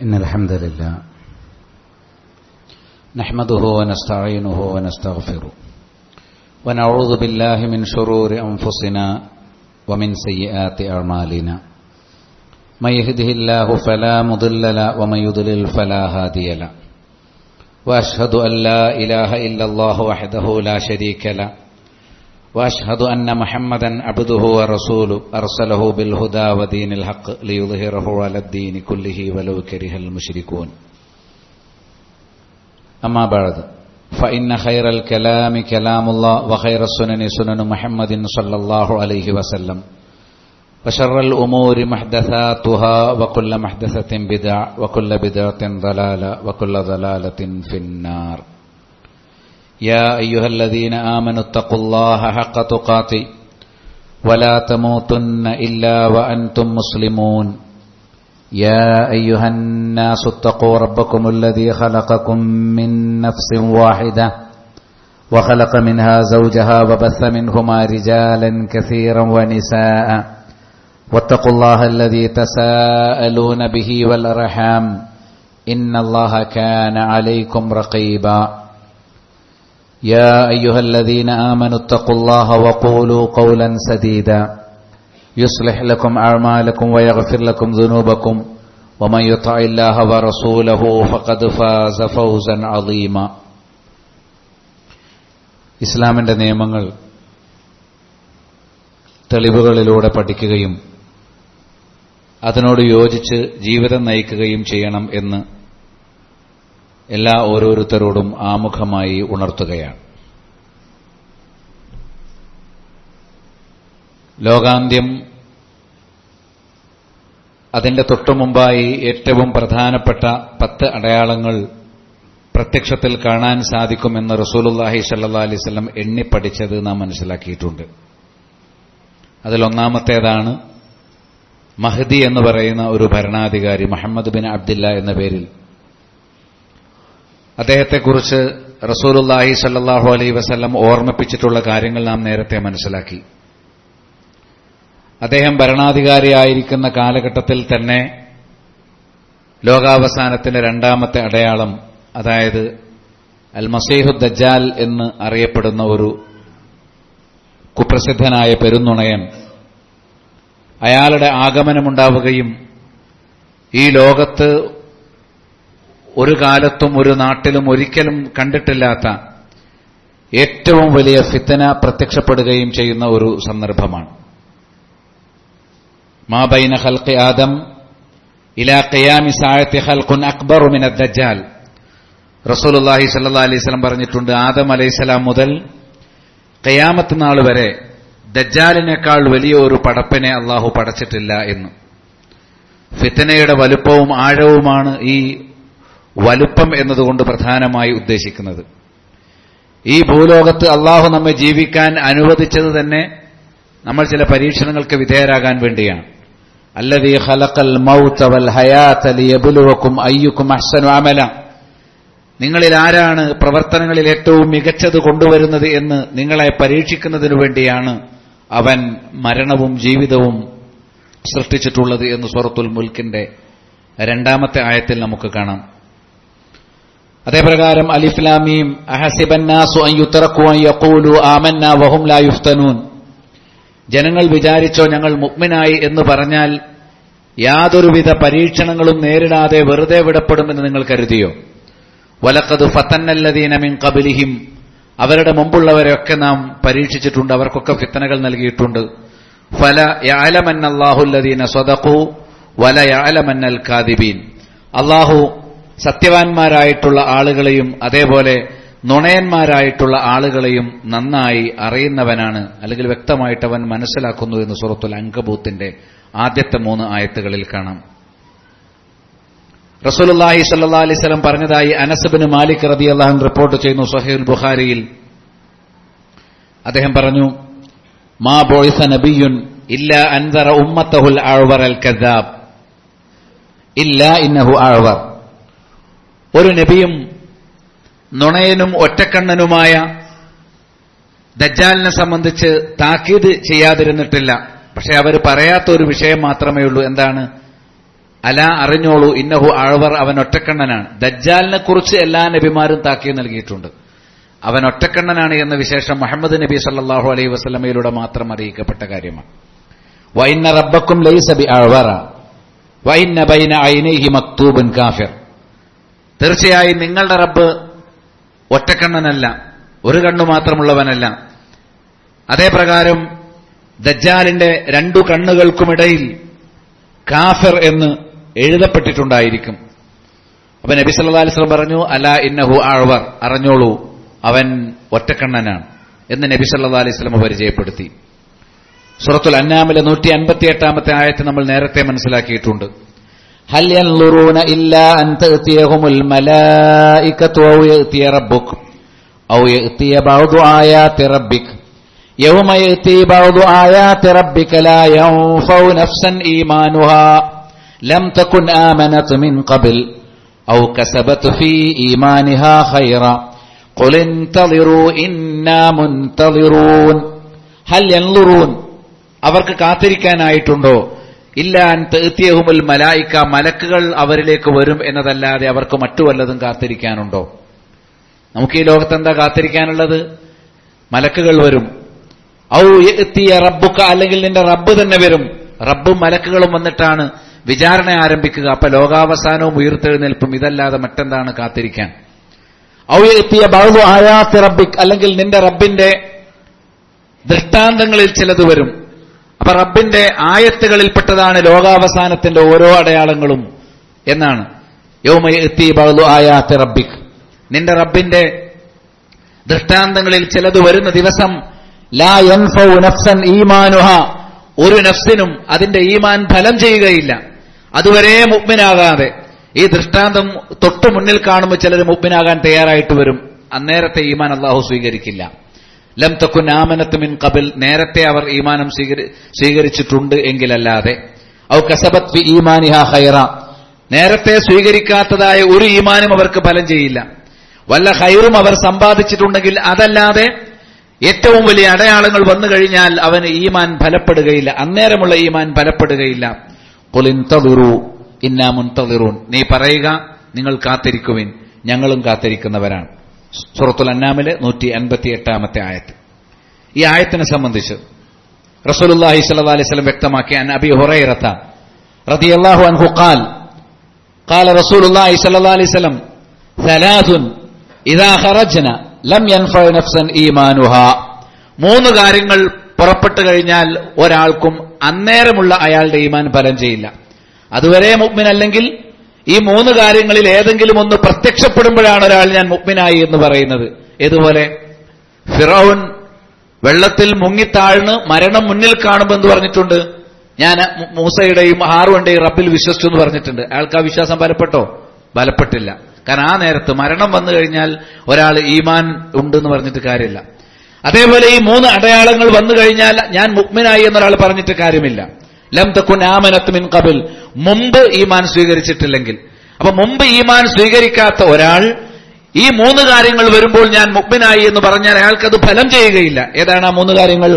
إن الحمد لله نحمده ونستعينه ونستغفره ونعوذ بالله من شرور أنفسنا ومن سيئات أعمالنا من يهده الله فلا مضل له ومن يضلل فلا هادي له وأشهد أن لا إله إلا الله وحده لا شريك له واشهد ان محمدا عبده ورسوله ارسله بالهدى ودين الحق ليظهره على الدين كله ولو كره المشركون اما بعد فان خير الكلام كلام الله وخير السنن سنن محمد صلى الله عليه وسلم وشر الامور محدثاتها وكل محدثه بدع وكل بدعه ضلاله وكل ضلاله في النار يا أيها الذين آمنوا اتقوا الله حق تقاته ولا تموتن إلا وأنتم مسلمون يا أيها الناس اتقوا ربكم الذي خلقكم من نفس واحدة وخلق منها زوجها وبث منهما رجالا كثيرا ونساء واتقوا الله الذي تساءلون به والأرحام إن الله كان عليكم رقيبا يا أيها الذين آمنوا اتقوا الله وقولوا قولا سديدا يصلح لكم أعمالكم ويغفر لكم ذنوبكم ومن يطع الله ورسوله فقد فاز فوزا عظيما ഇസ്ലാമിന്റെ നിയമങ്ങൾ തെളിവുകളിലൂടെ പഠിക്കുകയും അതിനോട് യോജിച്ച് ജീവിതം നയിക്കുകയും ചെയ്യണം എന്ന് എല്ലാ ഓരോരുത്തരോടും ആമുഖമായി ഉണർത്തുകയാണ് ലോകാന്ത്യം അതിന്റെ തൊട്ടുമുമ്പായി ഏറ്റവും പ്രധാനപ്പെട്ട പത്ത് അടയാളങ്ങൾ പ്രത്യക്ഷത്തിൽ കാണാൻ സാധിക്കുമെന്ന് റസൂലുല്ലാഹി സല്ലാ അലൈവല്ലം എണ്ണിപ്പടിച്ചത് നാം മനസ്സിലാക്കിയിട്ടുണ്ട് അതിലൊന്നാമത്തേതാണ് മഹദി എന്ന് പറയുന്ന ഒരു ഭരണാധികാരി മുഹമ്മദ് ബിൻ അബ്ദില്ല എന്ന പേരിൽ അദ്ദേഹത്തെക്കുറിച്ച് റസൂലുല്ലാഹി സല്ലാഹു അലൈ വസല്ലം ഓർമ്മിപ്പിച്ചിട്ടുള്ള കാര്യങ്ങൾ നാം നേരത്തെ മനസ്സിലാക്കി അദ്ദേഹം ഭരണാധികാരിയായിരിക്കുന്ന കാലഘട്ടത്തിൽ തന്നെ ലോകാവസാനത്തിന്റെ രണ്ടാമത്തെ അടയാളം അതായത് അൽ മസീഹു ദജാൽ എന്ന് അറിയപ്പെടുന്ന ഒരു കുപ്രസിദ്ധനായ പെരുന്നുണയൻ അയാളുടെ ആഗമനമുണ്ടാവുകയും ഈ ലോകത്ത് ഒരു കാലത്തും ഒരു നാട്ടിലും ഒരിക്കലും കണ്ടിട്ടില്ലാത്ത ഏറ്റവും വലിയ ഫിത്തന പ്രത്യക്ഷപ്പെടുകയും ചെയ്യുന്ന ഒരു സന്ദർഭമാണ് മാബൈന ഹൽക്ക് ആദം ഇലാ ഖിയാമി സായത്തി ഹൽഖുൻ അക്ബർ മിന ദജ്ജാൽ റസൂലുല്ലാഹി സല്ലാ അലൈവലം പറഞ്ഞിട്ടുണ്ട് ആദം അലൈഹിസ്സലാം മുതൽ ഖിയാമത്ത് നാൾ വരെ ദജ്ജാലിനേക്കാൾ വലിയ ഒരു പടപ്പിനെ അള്ളാഹു പടച്ചിട്ടില്ല എന്ന് ഫിത്തനയുടെ വലുപ്പവും ആഴവുമാണ് ഈ വലുപ്പം എന്നതുകൊണ്ട് പ്രധാനമായി ഉദ്ദേശിക്കുന്നത് ഈ ഭൂലോകത്ത് അള്ളാഹു നമ്മെ ജീവിക്കാൻ അനുവദിച്ചത് തന്നെ നമ്മൾ ചില പരീക്ഷണങ്ങൾക്ക് വിധേയരാകാൻ വേണ്ടിയാണ് അല്ലതീ ഖലഖൽ മൗത വൽ ഹയാത ലിയബ്ലുവക്കും അയ്യുക്കും അഹ്സനു അമല നിങ്ങളിൽ ആരാണ് പ്രവർത്തനങ്ങളിൽ ഏറ്റവും മികച്ചത് കൊണ്ടുവരുന്നത് എന്ന് നിങ്ങളെ പരീക്ഷിക്കുന്നതിനു വേണ്ടിയാണ് അവൻ മരണവും ജീവിതവും സൃഷ്ടിച്ചിട്ടുള്ളത് എന്ന് സൂറത്തുൽ മുൽക്കിന്റെ രണ്ടാമത്തെ ആയത്തിൽ നമുക്ക് കാണാം അതേപ്രകാരം അലിഫ്ലാമീം അഹസിബന്നാസു അൻ യുത്തറക്കു അൻ യഖൂലു ആമന്ന വഹും ലാ യുഫ്തനൂൻ ജനങ്ങൾ വിചാരിച്ചോ ഞങ്ങൾ മുഗ്മിനായി എന്ന് പറഞ്ഞാൽ യാതൊരുവിധ പരീക്ഷണങ്ങളും നേരിടാതെ വെറുതെ വിടപ്പെടുമെന്ന് നിങ്ങൾ കരുതിയോ വലക്കത് ഫത്തന്നല്ലദീന മിൻ കബിലിഹിം അവരുടെ മുമ്പുള്ളവരെയൊക്കെ നാം പരീക്ഷിച്ചിട്ടുണ്ട് അവർക്കൊക്കെ ഫിത്തനകൾ നൽകിയിട്ടുണ്ട് ഫല യാലമന്നല്ലാഹുല്ലദീന സ്വതഖു വല യാലമന്നൽ കാദിബീൻ അള്ളാഹു സത്യവാൻമാരായിട്ടുള്ള ആളുകളെയും അതേപോലെ നുണയന്മാരായിട്ടുള്ള ആളുകളെയും നന്നായി അറിയുന്നവനാണ് അല്ലെങ്കിൽ വ്യക്തമായിട്ട് അവൻ മനസ്സിലാക്കുന്നു എന്ന് സുറത്തുൽ അങ്കബൂത്തിന്റെ ആദ്യത്തെ മൂന്ന് ആയത്തുകളിൽ കാണാം റസൂലുല്ലാഹി സല്ലാ അലൈവലം പറഞ്ഞതായി അനസബിന് മാലിക് റബി അള്ളാഹൻ റിപ്പോർട്ട് ചെയ്യുന്നു സഹീൽ ബുഖാരിയിൽ അദ്ദേഹം പറഞ്ഞു മാ ബോയ്സ നബിയുൻ ഇല്ല അൻതറ ഉമ്മത്തഹുൽ ആഴ്വർ അൽ കദാബ് ഇല്ല ഇന്നഹു ആഴ്വർ ഒരു നബിയും നുണയനും ഒറ്റക്കണ്ണനുമായ ദജ്ജാലിനെ സംബന്ധിച്ച് താക്കീത് ചെയ്യാതിരുന്നിട്ടില്ല പക്ഷെ അവർ പറയാത്ത ഒരു വിഷയം മാത്രമേ ഉള്ളൂ എന്താണ് അല അറിഞ്ഞോളൂ ഇന്നഹു അഴവർ അവൻ ഒറ്റക്കണ്ണനാണ് ദജ്ജാലിനെ കുറിച്ച് എല്ലാ നബിമാരും താക്കീത് നൽകിയിട്ടുണ്ട് അവൻ ഒറ്റക്കണ്ണനാണ് എന്ന വിശേഷം മുഹമ്മദ് നബി സല്ലാഹു അലൈഹി വസ്ലമയിലൂടെ മാത്രം അറിയിക്കപ്പെട്ട കാര്യമാണ് വൈന്ന റബ്ബക്കും ലൈസബി അഴവറ വൈന്ന ബൈന ഐനൈഹി മക്തൂബൻ കാഫിർ തീർച്ചയായും നിങ്ങളുടെ റബ്ബ് ഒറ്റക്കണ്ണനല്ല ഒരു കണ്ണു മാത്രമുള്ളവനല്ല അതേപ്രകാരം ദജ്ജാലിന്റെ രണ്ടു കണ്ണുകൾക്കുമിടയിൽ കാഫിർ എന്ന് എഴുതപ്പെട്ടിട്ടുണ്ടായിരിക്കും അപ്പൊ നബി സല്ലാ അലിസ്ലം പറഞ്ഞു അല ഇന്നഹു ആഴ്വർ അറിഞ്ഞോളൂ അവൻ ഒറ്റക്കണ്ണനാണ് എന്ന് നബി സല്ലാ അലൈഹി പരിചയപ്പെടുത്തി സുറത്തുൽ അന്നാമിലെ നൂറ്റി അൻപത്തി എട്ടാമത്തെ ആയത്ത് നമ്മൾ നേരത്തെ മനസ്സിലാക്കിയിട്ടുണ്ട് هل ينظرون إلا أن تأتيهم الملائكة أو يأتي ربك أو يأتي بعض آيات ربك يوم يأتي بعض آيات ربك لا ينفع نفسا إيمانها لم تكن آمنت من قبل أو كسبت في إيمانها خيرا قل انتظروا إنا منتظرون هل ينظرون അവർക്ക് കാത്തിരിക്കാനായിട്ടുണ്ടോ ഇല്ല തേത്തിയഹുമുൽ മലായിക്ക മലക്കുകൾ അവരിലേക്ക് വരും എന്നതല്ലാതെ അവർക്ക് മറ്റു വല്ലതും കാത്തിരിക്കാനുണ്ടോ നമുക്ക് ഈ ലോകത്ത് എന്താ കാത്തിരിക്കാനുള്ളത് മലക്കുകൾ വരും ഔ എത്തിയ റബ്ബുക്ക അല്ലെങ്കിൽ നിന്റെ റബ്ബ് തന്നെ വരും റബ്ബും മലക്കുകളും വന്നിട്ടാണ് വിചാരണ ആരംഭിക്കുക അപ്പൊ ലോകാവസാനവും ഉയർത്തെഴുന്നേൽപ്പും ഇതല്ലാതെ മറ്റെന്താണ് കാത്തിരിക്കാൻ ഔ എത്തിയ ബഹു ആയാത്തി റബ്ബിക് അല്ലെങ്കിൽ നിന്റെ റബ്ബിന്റെ ദൃഷ്ടാന്തങ്ങളിൽ ചിലത് വരും അപ്പൊ റബ്ബിന്റെ ആയത്തുകളിൽപ്പെട്ടതാണ് ലോകാവസാനത്തിന്റെ ഓരോ അടയാളങ്ങളും എന്നാണ് യൗമ എത്തി ബഹു ആയാത്തി റബ്ബിക് നിന്റെ റബ്ബിന്റെ ദൃഷ്ടാന്തങ്ങളിൽ ചിലത് വരുന്ന ദിവസം ലാ യൻഫൗ നഫ്സൻ ഈമാനുഹ ഒരു നഫ്സിനും അതിന്റെ ഈമാൻ ഫലം ചെയ്യുകയില്ല അതുവരെ മുഗ്മിനാകാതെ ഈ ദൃഷ്ടാന്തം തൊട്ടു മുന്നിൽ കാണുമ്പോൾ ചിലർ മുഗ്മിനാകാൻ തയ്യാറായിട്ട് വരും അന്നേരത്തെ ഈമാൻ അള്ളാഹു സ്വീകരിക്കില്ല ലം തക്കുൻ ആമനത്ത് മിൻ കബിൽ നേരത്തെ അവർ ഈമാനം സ്വീകരിച്ചിട്ടുണ്ട് എങ്കിലല്ലാതെ ഔ കസബത് ഫി ഈമാനിഹ ഹൈറ നേരത്തെ സ്വീകരിക്കാത്തതായ ഒരു ഈമാനും അവർക്ക് ഫലം ചെയ്യില്ല വല്ല ഹൈറും അവർ സമ്പാദിച്ചിട്ടുണ്ടെങ്കിൽ അതല്ലാതെ ഏറ്റവും വലിയ അടയാളങ്ങൾ വന്നു കഴിഞ്ഞാൽ അവന് ഈമാൻ ഫലപ്പെടുകയില്ല അന്നേരമുള്ള ഈമാൻ ഫലപ്പെടുകയില്ല കുലിന്തതിറു ഇന്നാ മുൻതതിറൂൻ നീ പറയുക നിങ്ങൾ കാത്തിരിക്കുവിൻ ഞങ്ങളും കാത്തിരിക്കുന്നവരാണ് സുറത്തുൽ അന്നാമിലെ നൂറ്റി അൻപത്തി എട്ടാമത്തെ ആയത്ത് ഈ ആയത്തിനെ സംബന്ധിച്ച് റസൂലുല്ലാഹി സല്ലല്ലാഹു അലൈഹി വസല്ലം വ്യക്തമാക്കിയ അൻ അബി ഹുറൈറത റളിയല്ലാഹു അൻഹു ഖാൽ قال رسول الله صلى الله عليه وسلم ثلاث إذا خرجنا ലം യൻഫ നഫ്സൻ ഈമാനുഹ മൂന്ന് കാര്യങ്ങൾ പുറപ്പെട്ടു കഴിഞ്ഞാൽ ഒരാൾക്കും അന്നേരമുള്ള അയാളുടെ ഈമാൻ ഫലം ചെയ്യില്ല അതുവരെ മുഗ്മിൻ അല്ലെങ്കിൽ ഈ മൂന്ന് കാര്യങ്ങളിൽ ഏതെങ്കിലും ഒന്ന് പ്രത്യക്ഷപ്പെടുമ്പോഴാണ് ഒരാൾ ഞാൻ മുഗ്മിനായി എന്ന് പറയുന്നത് ഏതുപോലെ ഫിറൌൻ വെള്ളത്തിൽ മുങ്ങിത്താഴ്ന്ന് മരണം മുന്നിൽ കാണുമ്പോൾ എന്ന് പറഞ്ഞിട്ടുണ്ട് ഞാൻ മൂസയുടെയും ഹാറുവിന്റെയും റബ്ബിൽ വിശ്വസിച്ചു എന്ന് പറഞ്ഞിട്ടുണ്ട് അയാൾക്ക് ആ വിശ്വാസം ബലപ്പെട്ടോ ബലപ്പെട്ടില്ല കാരണം ആ നേരത്ത് മരണം വന്നു കഴിഞ്ഞാൽ ഒരാൾ ഈമാൻ ഉണ്ടെന്ന് പറഞ്ഞിട്ട് കാര്യമില്ല അതേപോലെ ഈ മൂന്ന് അടയാളങ്ങൾ വന്നു കഴിഞ്ഞാൽ ഞാൻ മുക്മിനായി എന്നൊരാൾ പറഞ്ഞിട്ട് കാര്യമില്ല ലം തക്കുൻ ആമനത്ത് മിൻ കബിൽ മുമ്പ് ഈമാൻ സ്വീകരിച്ചിട്ടില്ലെങ്കിൽ അപ്പൊ മുമ്പ് ഈമാൻ സ്വീകരിക്കാത്ത ഒരാൾ ഈ മൂന്ന് കാര്യങ്ങൾ വരുമ്പോൾ ഞാൻ മുക്മിനായി എന്ന് പറഞ്ഞാൽ അയാൾക്കത് ഫലം ചെയ്യുകയില്ല ഏതാണ് ആ മൂന്ന് കാര്യങ്ങൾ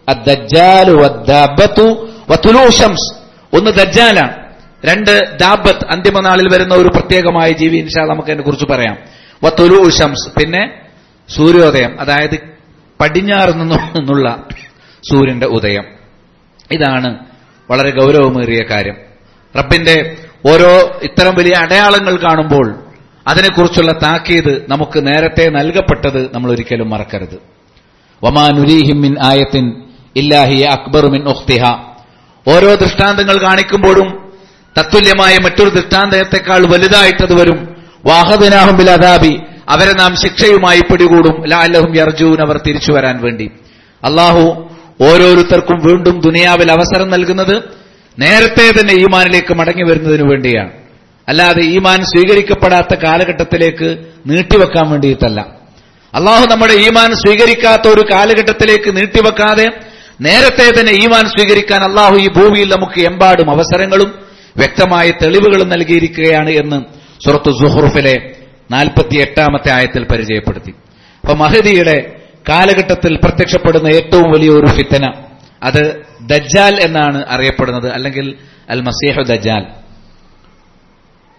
ഒന്ന് ദജ്ജാലാണ് രണ്ട് ദാബത്ത് അന്തിമനാളിൽ വരുന്ന ഒരു പ്രത്യേകമായ ജീവി ഇൻഷാ നമുക്ക് അതിനെ കുറിച്ച് പറയാം വത്തുലു ഷംസ് പിന്നെ സൂര്യോദയം അതായത് പടിഞ്ഞാറ് നിന്നുള്ള സൂര്യന്റെ ഉദയം ഇതാണ് വളരെ ഗൗരവമേറിയ കാര്യം റബ്ബിന്റെ ഓരോ ഇത്തരം വലിയ അടയാളങ്ങൾ കാണുമ്പോൾ അതിനെക്കുറിച്ചുള്ള താക്കീത് നമുക്ക് നേരത്തെ നൽകപ്പെട്ടത് നമ്മൾ ഒരിക്കലും മറക്കരുത് വമാനുരീഹിം മിൻ ആയത്തിൻ ഇല്ലാഹിയ അക്ബറുമിൻ ഉഖ്തിഹ ഓരോ ദൃഷ്ടാന്തങ്ങൾ കാണിക്കുമ്പോഴും തത്തുല്യമായ മറ്റൊരു ദൃഷ്ടാന്തത്തെക്കാൾ വലുതായിട്ടത് വരും വാഹദനാഹും ബിൽ അദാബി അവരെ നാം ശിക്ഷയുമായി പിടികൂടും ലാലഹും യർജൂൻ അവർ തിരിച്ചു വരാൻ വേണ്ടി അള്ളാഹു ഓരോരുത്തർക്കും വീണ്ടും ദുനിയാവിൽ അവസരം നൽകുന്നത് നേരത്തെ തന്നെ ഈമാനിലേക്ക് മടങ്ങി വരുന്നതിനു വേണ്ടിയാണ് അല്ലാതെ ഈമാൻ സ്വീകരിക്കപ്പെടാത്ത കാലഘട്ടത്തിലേക്ക് നീട്ടിവെക്കാൻ വേണ്ടിയിട്ടല്ല അള്ളാഹു നമ്മുടെ ഈമാൻ സ്വീകരിക്കാത്ത ഒരു കാലഘട്ടത്തിലേക്ക് നീട്ടിവെക്കാതെ നേരത്തെ തന്നെ ഈമാൻ സ്വീകരിക്കാൻ അള്ളാഹു ഈ ഭൂമിയിൽ നമുക്ക് എമ്പാടും അവസരങ്ങളും വ്യക്തമായ തെളിവുകളും നൽകിയിരിക്കുകയാണ് എന്ന് സുറത്ത് സുഹുറുഫിലെ നാൽപ്പത്തി എട്ടാമത്തെ ആയത്തിൽ പരിചയപ്പെടുത്തി അപ്പൊ മഹദിയുടെ കാലഘട്ടത്തിൽ പ്രത്യക്ഷപ്പെടുന്ന ഏറ്റവും വലിയ ഒരു ഫിത്തന അത് ദജ്ജാൽ എന്നാണ് അറിയപ്പെടുന്നത് അല്ലെങ്കിൽ അൽ മസീഹു ദജ്ജാൽ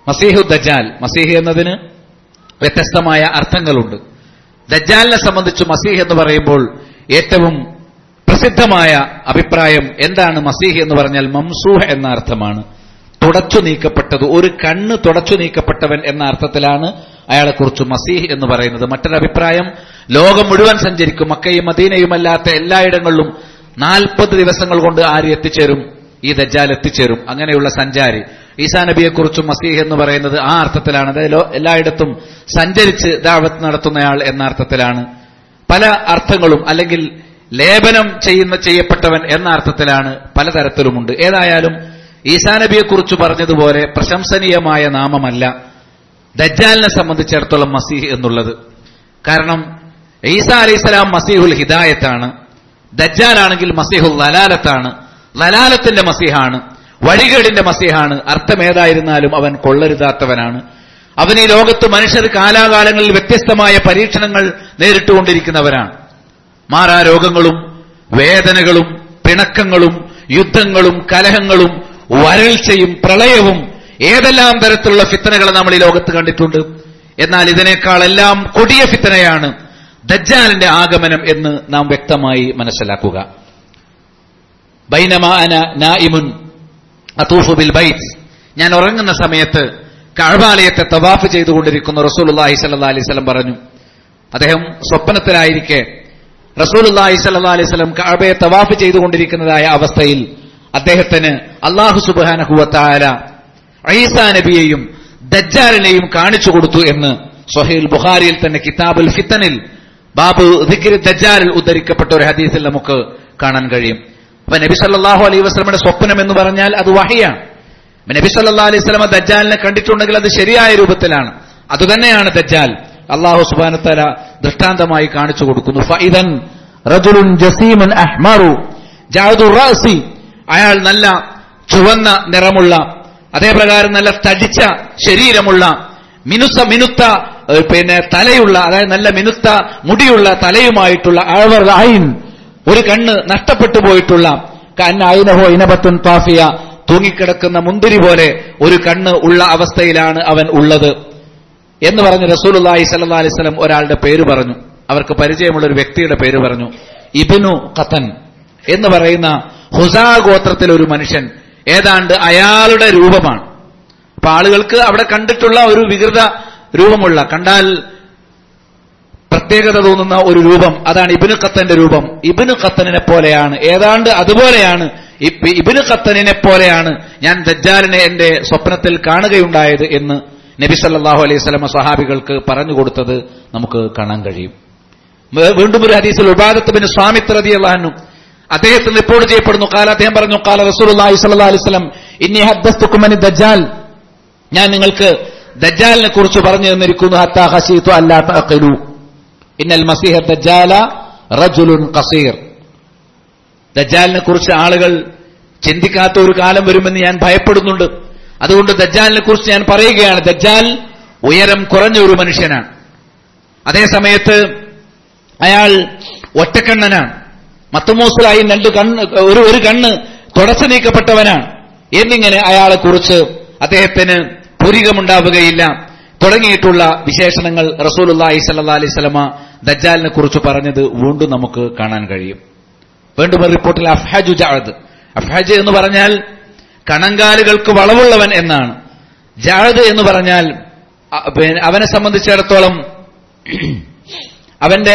മസീഹു ദജാൽ മസീഹ് എന്നതിന് വ്യത്യസ്തമായ അർത്ഥങ്ങളുണ്ട് ദജ്ജാലിനെ സംബന്ധിച്ച് മസീഹ് എന്ന് പറയുമ്പോൾ ഏറ്റവും പ്രസിദ്ധമായ അഭിപ്രായം എന്താണ് മസീഹ് എന്ന് പറഞ്ഞാൽ മംസൂഹ് എന്ന അർത്ഥമാണ് തുടച്ചു നീക്കപ്പെട്ടത് ഒരു കണ്ണ് തുടച്ചു നീക്കപ്പെട്ടവൻ എന്ന അർത്ഥത്തിലാണ് അയാളെക്കുറിച്ച് മസീഹ് എന്ന് പറയുന്നത് മറ്റൊരു അഭിപ്രായം ലോകം മുഴുവൻ സഞ്ചരിക്കും മക്കയും മദീനയും അല്ലാത്ത എല്ലായിടങ്ങളിലും നാൽപ്പത് ദിവസങ്ങൾ കൊണ്ട് ആര് എത്തിച്ചേരും ഈ ദജ്ജാൽ എത്തിച്ചേരും അങ്ങനെയുള്ള സഞ്ചാരി ഈസാ നബിയെക്കുറിച്ചും മസീഹ് എന്ന് പറയുന്നത് ആ അർത്ഥത്തിലാണ് അതായത് ലോ- എല്ലായിടത്തും സഞ്ചരിച്ച് ദാവത്ത് നടത്തുന്നയാൾ എന്ന അർത്ഥത്തിലാണ് പല അർത്ഥങ്ങളും അല്ലെങ്കിൽ ലേപനം ചെയ്യുന്ന ചെയ്യപ്പെട്ടവൻ എന്ന അർത്ഥത്തിലാണ് പലതരത്തിലുമുണ്ട് ഏതായാലും ഈസാ നബിയെക്കുറിച്ച് പറഞ്ഞതുപോലെ പ്രശംസനീയമായ നാമമല്ല ദജ്ജാലിനെ സംബന്ധിച്ചിടത്തോളം മസീഹ് എന്നുള്ളത് കാരണം ഈസാ അലൈഹിസ്സലാം മസീഹുൽ ഹിദായത്താണ് ദജ്ജാലാണെങ്കിൽ മസീഹുൽ ലലാലത്താണ് ലലാലത്തിന്റെ മസീഹാണ് വഴികേടിന്റെ മസീഹാണ് അർത്ഥമേതായിരുന്നാലും അവൻ കൊള്ളരുതാത്തവനാണ് അവൻ ഈ ലോകത്ത് മനുഷ്യർ കാലാകാലങ്ങളിൽ വ്യത്യസ്തമായ പരീക്ഷണങ്ങൾ നേരിട്ടുകൊണ്ടിരിക്കുന്നവരാണ് മാറാ രോഗങ്ങളും വേദനകളും പിണക്കങ്ങളും യുദ്ധങ്ങളും കലഹങ്ങളും വരൾച്ചയും പ്രളയവും ഏതെല്ലാം തരത്തിലുള്ള ഫിത്തനകൾ നമ്മൾ ഈ ലോകത്ത് കണ്ടിട്ടുണ്ട് എന്നാൽ ഇതിനേക്കാളെല്ലാം കൊടിയ ഫിത്തനയാണ് ദജ്ജാലിന്റെ ആഗമനം എന്ന് നാം വ്യക്തമായി മനസ്സിലാക്കുക ബൈനമാ അന നായിമുൻ അതൂഫു ബിൽ ബൈത്ത് ഞാൻ ഉറങ്ങുന്ന സമയത്ത് കഴബാലയത്തെ തവാഫ് ചെയ്തുകൊണ്ടിരിക്കുന്ന റസൂലുള്ളാഹി സ്വല്ലല്ലാഹി അലൈഹി വസല്ലം പറഞ്ഞു അദ്ദേഹം സ്വപ്നത്തിലായിരിക്കെ റസൂലുള്ളാഹി സ്വല്ലല്ലാഹി അലൈഹി വസല്ലം കഅബയെ തവാഫ് ചെയ്തുകൊണ്ടിരിക്കുന്നതായ അവസ്ഥയിൽ അദ്ദേഹത്തിന് അള്ളാഹു സുബ്ഹാനഹു വതആല ഈസാ നബിയെയും ദജ്ജാലിനെയും കാണിച്ചു കൊടുത്തു എന്ന് സ്വഹീൽ ബുഖാരിയിൽ തന്നെ കിതാബുൽ ഫിത്തനിൽ ബാബു ദിക്രി ദജ്ജാലിൽ ഉദ്ധരിക്കപ്പെട്ട ഒരു ഹദീസിൽ നമുക്ക് കാണാൻ കഴിയും അപ്പൊ നബി സല്ലല്ലാഹു അലൈഹി വസല്ലമയുടെ സ്വപ്നം എന്ന് പറഞ്ഞാൽ അത് വഹിയാണ് അപ്പൊ നബി സല്ലല്ലാഹു അലൈഹി വസല്ലമ ദജ്ജാലിനെ കണ്ടിട്ടുണ്ടെങ്കിൽ അത് ശരിയായ രൂപത്തിലാണ് അതുതന്നെയാണ് ദജ്ജാൽ അള്ളാഹു സുബാനത്തല ദൃഷ്ടാന്തമായി കാണിച്ചു കൊടുക്കുന്നു ഫൈദൻ റജുലുൻ ജസീമൻ അഹ്മറു ജാദു റാസി അയാൾ നല്ല ചുവന്ന നിറമുള്ള അതേപ്രകാരം നല്ല തടിച്ച ശരീരമുള്ള മിനുസ മിനുത്ത ഏഹ്, പിന്നെ തലയുള്ള അതായത് നല്ല മിനുത്ത മുടിയുള്ള തലയുമായിട്ടുള്ള അഴവർ ഐൻ ഒരു കണ്ണ് നഷ്ടപ്പെട്ടു പോയിട്ടുള്ള കണ്ണ് ഐനഹോ ഇനബത്തുൻ താഫിയ തൂങ്ങിക്കിടക്കുന്ന മുന്തിരി പോലെ ഒരു കണ്ണ് ഉള്ള അവസ്ഥയിലാണ് അവൻ ഉള്ളത് എന്ന് പറഞ്ഞ് റസൂലുള്ളാഹി സല്ലല്ലാഹു അലൈഹി വസല്ലം ഒരാളുടെ പേര് പറഞ്ഞു അവർക്ക് പരിചയമുള്ള ഒരു വ്യക്തിയുടെ പേര് പറഞ്ഞു ഇബ്നു ഖത്തൻ എന്ന് പറയുന്ന ഹുസാ ഗോത്രത്തിലെ ഒരു മനുഷ്യൻ ഏതാണ്ട് അയാളുടെ രൂപമാണ് അപ്പൊ ആളുകൾക്ക് അവിടെ കണ്ടിട്ടുള്ള ഒരു വികൃത രൂപമുള്ള കണ്ടാൽ പ്രത്യേകത തോന്നുന്ന ഒരു രൂപം അതാണ് ഇബിന് ഖത്തന്റെ രൂപം ഇബിന് ഖത്തനിനെ പോലെയാണ് ഏതാണ്ട് അതുപോലെയാണ് ഇബ്- ഇബിന് ഖത്തനിനെ പോലെയാണ് ഞാൻ ദജ്ജാലിനെ എന്റെ സ്വപ്നത്തിൽ കാണുകയുണ്ടായത് എന്ന് നബി സല്ലല്ലാഹു അലൈഹി സ്വലമ സ്വഹാബികൾക്ക് പറഞ്ഞു കൊടുത്തത് നമുക്ക് കാണാൻ കഴിയും വേ- വീണ്ടും ഒരു ഹദീസിൽ ഉബാദത്ത് ബിൻ സ്വാമിത്ത് റളിയല്ലാഹു അദ്ദേഹത്തിന് റിപ്പോർട്ട് ചെയ്യപ്പെടുന്നു കാല അദ്ദേഹം പറഞ്ഞു കാല റസൂലുള്ളാഹി സ്വല്ലല്ലാഹു അലൈഹി വസല്ലം ഇന്നി ഹദ്ദസ്തുക്കും അനി ദജ്ജാൽ ഞാൻ നിങ്ങൾക്ക് ദജ്ജാലിനെ കുറിച്ച് പറഞ്ഞു തന്നിരിക്കുന്നു ഹത്താ ഖശീതു അല്ലാ തഅഖിലു ഇന്നൽ മസീഹ ദജ്ജാല റജുലുൻ ഖസീർ ദജ്ജാലിനെ കുറിച്ച് ആളുകൾ ചിന്തിക്കാത്ത ഒരു കാലം വരുമെന്ന് ഞാൻ ഭയപ്പെടുന്നുണ്ട് അതുകൊണ്ട് ദജ്ജാലിനെ കുറിച്ച് ഞാൻ പറയുകയാണ് ദജ്ജാൽ ഉയരം കുറഞ്ഞ ഒരു മനുഷ്യനാണ് അതേ സമയത്ത് അയാൾ ഒറ്റക്കണ്ണനാണ് മത്തുമൂസലായി രണ്ട് കണ്ണ് ഒരു ഒരു കണ്ണ് തുടച്ചു നീക്കപ്പെട്ടവനാണ് എന്നിങ്ങനെ അയാളെ കുറിച്ച് അദ്ദേഹത്തിന് പുരികമുണ്ടാവുകയില്ല തുടങ്ങിയിട്ടുള്ള വിശേഷണങ്ങൾ റസൂലുള്ളാഹി സ്വല്ലല്ലാഹി അലൈഹി വസല്ലമ ദജ്ജാലിനെ കുറിച്ച് പറഞ്ഞത് വീണ്ടും നമുക്ക് കാണാൻ കഴിയും വീണ്ടും ഒരു റിപ്പോർട്ടിൽ അഫ്ഹജു ജഅദ് അഫ്ഹജ് എന്ന് പറഞ്ഞാൽ കണങ്കാലുകൾക്ക് വളവുള്ളവൻ എന്നാണ് ജഅദ് എന്ന് പറഞ്ഞാൽ അ- പിന്നെ അവനെ സംബന്ധിച്ചിടത്തോളം അവന്റെ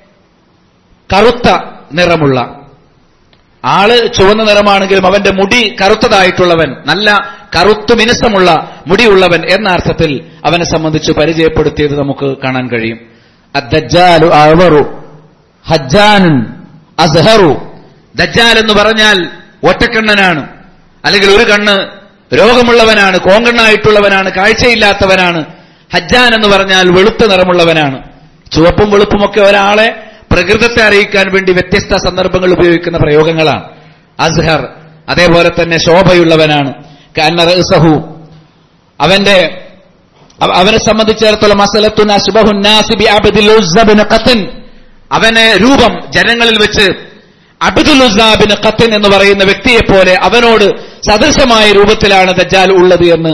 കറുത്ത നിറമുള്ള ആള് ചുവന്ന നിറമാണെങ്കിലും അവന്റെ മുടി കറുത്തതായിട്ടുള്ളവൻ നല്ല കറുത്തു മിനുസമുള്ള മുടിയുള്ളവൻ എന്ന അർത്ഥത്തിൽ അവനെ സംബന്ധിച്ച് പരിചയപ്പെടുത്തിയത് നമുക്ക് കാണാൻ കഴിയും അദ്ദജ്ജാലു അഅ്വറു ഹജ്ജാനുൻ അസ്ഹറു ദജ്ജാൽ എന്ന് പറഞ്ഞാൽ ഒറ്റക്കണ്ണനാണ് അല്ലെങ്കിൽ ഒരു കണ്ണ് രോഗമുള്ളവനാണ് കോങ്കണ്ണായിട്ടുള്ളവനാണ് കാഴ്ചയില്ലാത്തവനാണ് ഹജ്ജാൻ എന്ന് പറഞ്ഞാൽ വെളുത്ത നിറമുള്ളവനാണ് ചുവപ്പും വെളുപ്പുമൊക്കെ ഒരാളെ പ്രകൃതത്തെ അറിയിക്കാൻ വേണ്ടി വ്യത്യസ്ത സന്ദർഭങ്ങൾ ഉപയോഗിക്കുന്ന പ്രയോഗങ്ങളാണ് അസ്ഹർ അതേപോലെ തന്നെ ശോഭയുള്ളവനാണ് കാന്ന റഅ്സഹു അവന്റെ അവ- അവനെ സംബന്ധിച്ചിടത്തോളം മസലത്തുൻ അസ്ബഹുൻ നാസി ബി അബ്ദിൽ ഉസ്സ ബിൻ ഖത്തൻ അവനെ രൂപം ജനങ്ങളിൽ വെച്ച് അബ്ദുൽ ഉസ്സ ബിൻ ഖത്തൻ എന്ന് പറയുന്ന വ്യക്തിയെ പോലെ അവനോട് സദൃശമായ രൂപത്തിലാണ് ദജ്ജാൽ ഉള്ളത് എന്ന്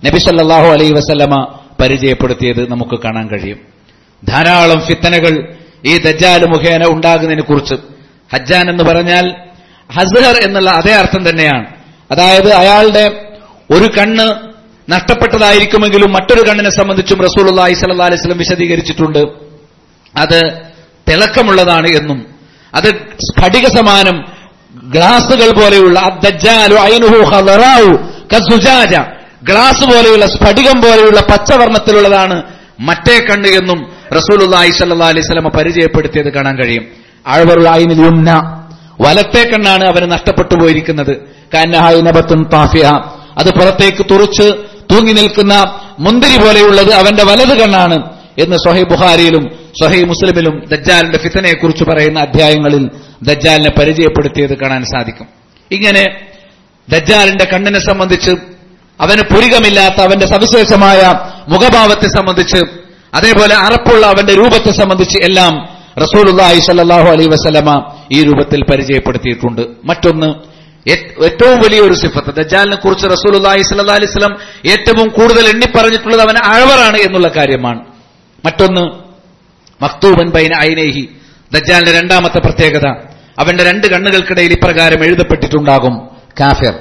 നബി സല്ലല്ലാഹു അലൈഹി വസല്ലമ പരിചയപ്പെടുത്തിയത് നമുക്ക് കാണാൻ കഴിയും ധാരാളം ഫിത്തനകൾ ഈ ദജ്ജാൽ മുഖേന ഉണ്ടാകുന്നതിനെ കുറിച്ച് ഹജ്ജാൻ എന്ന് പറഞ്ഞാൽ ഹസ്ഹർ എന്നുള്ള അതേ അർത്ഥം തന്നെയാണ് അതായത് അയാളുടെ ഒരു കണ്ണ് നഷ്ടപ്പെട്ടതായിരിക്കുമെങ്കിലും മറ്റൊരു കണ്ണിനെ സംബന്ധിച്ചും റസൂലുള്ളാഹി സ്വല്ലല്ലാഹി അലൈഹി വസല്ലം വിശദീകരിച്ചിട്ടുണ്ട് അത് തിളക്കമുള്ളതാണ് എന്നും അത് സ്ഫടിക സമാനം ഗ്ലാസുകൾ പോലെയുള്ള അദ്ദജ്ജാലു ഐനുഹു ഖദറാഉ കസുജാജ ഗ്ലാസ് പോലെയുള്ള സ്ഫടികം പോലെയുള്ള പച്ചവർണ്ണത്തിലുള്ളതാണ് മറ്റേ കണ്ണ് എന്നും റസൂലുള്ളാഹി സ്വല്ലല്ലാഹി അലൈഹി വസല്ലം പരിചയപ്പെടുത്തിയത് കാണാൻ കഴിയും ആഴ്വറുൽ ഐനിൽ യുംന വലത്തെ കണ്ണാണ് അവന് നഷ്ടപ്പെട്ടു പോയിരിക്കുന്നത് കാന്നഹായിനബത്തും താഫിയ അത് പുറത്തേക്ക് തുറച്ച് തൂങ്ങി നിൽക്കുന്ന മുന്തിരി പോലെയുള്ളത് അവന്റെ വലത് കണ്ണാണ് എന്ന് സൊഹൈ ബുഹാരിയിലും സൊഹൈ മുസ്ലിമിലും ദജ്ജാലിന്റെ ഫിത്തനയെ കുറിച്ച് പറയുന്ന അധ്യായങ്ങളിൽ ദജ്ജാലിനെ പരിചയപ്പെടുത്തിയത് കാണാൻ സാധിക്കും ഇങ്ങനെ ദജ്ജാലിന്റെ കണ്ണിനെ സംബന്ധിച്ച് അവന് പുരികമില്ലാത്ത അവന്റെ സവിശേഷമായ മുഖഭാവത്തെ സംബന്ധിച്ച് അതേപോലെ അറപ്പുള്ള അവന്റെ രൂപത്തെ സംബന്ധിച്ച് എല്ലാം റസൂലുള്ളാഹി സ്വല്ലല്ലാഹു അലൈഹി വസല്ലമ ഈ രൂപത്തിൽ പരിചയപ്പെടുത്തിയിട്ടുണ്ട് മറ്റൊന്ന് ഏറ്റവും വലിയൊരു സിഫത്ത് ദജ്ജാലിനെ കുറിച്ച് റസൂലുള്ളാഹി സ്വല്ലല്ലാഹി അലൈഹി വസല്ലം ഏറ്റവും കൂടുതൽ എണ്ണിപ്പറഞ്ഞിട്ടുള്ളത് അവൻ അഴവറാണ് എന്നുള്ള കാര്യമാണ് മറ്റൊന്ന് മക്തൂബൻ ബൈന ഐനേഹി ദജ്ജാലിന്റെ രണ്ടാമത്തെ പ്രത്യേകത അവന്റെ രണ്ട് കണ്ണുകൾക്കിടയിൽ ഇപ്രകാരം എഴുതപ്പെട്ടിട്ടുണ്ടാകും കാഫിർ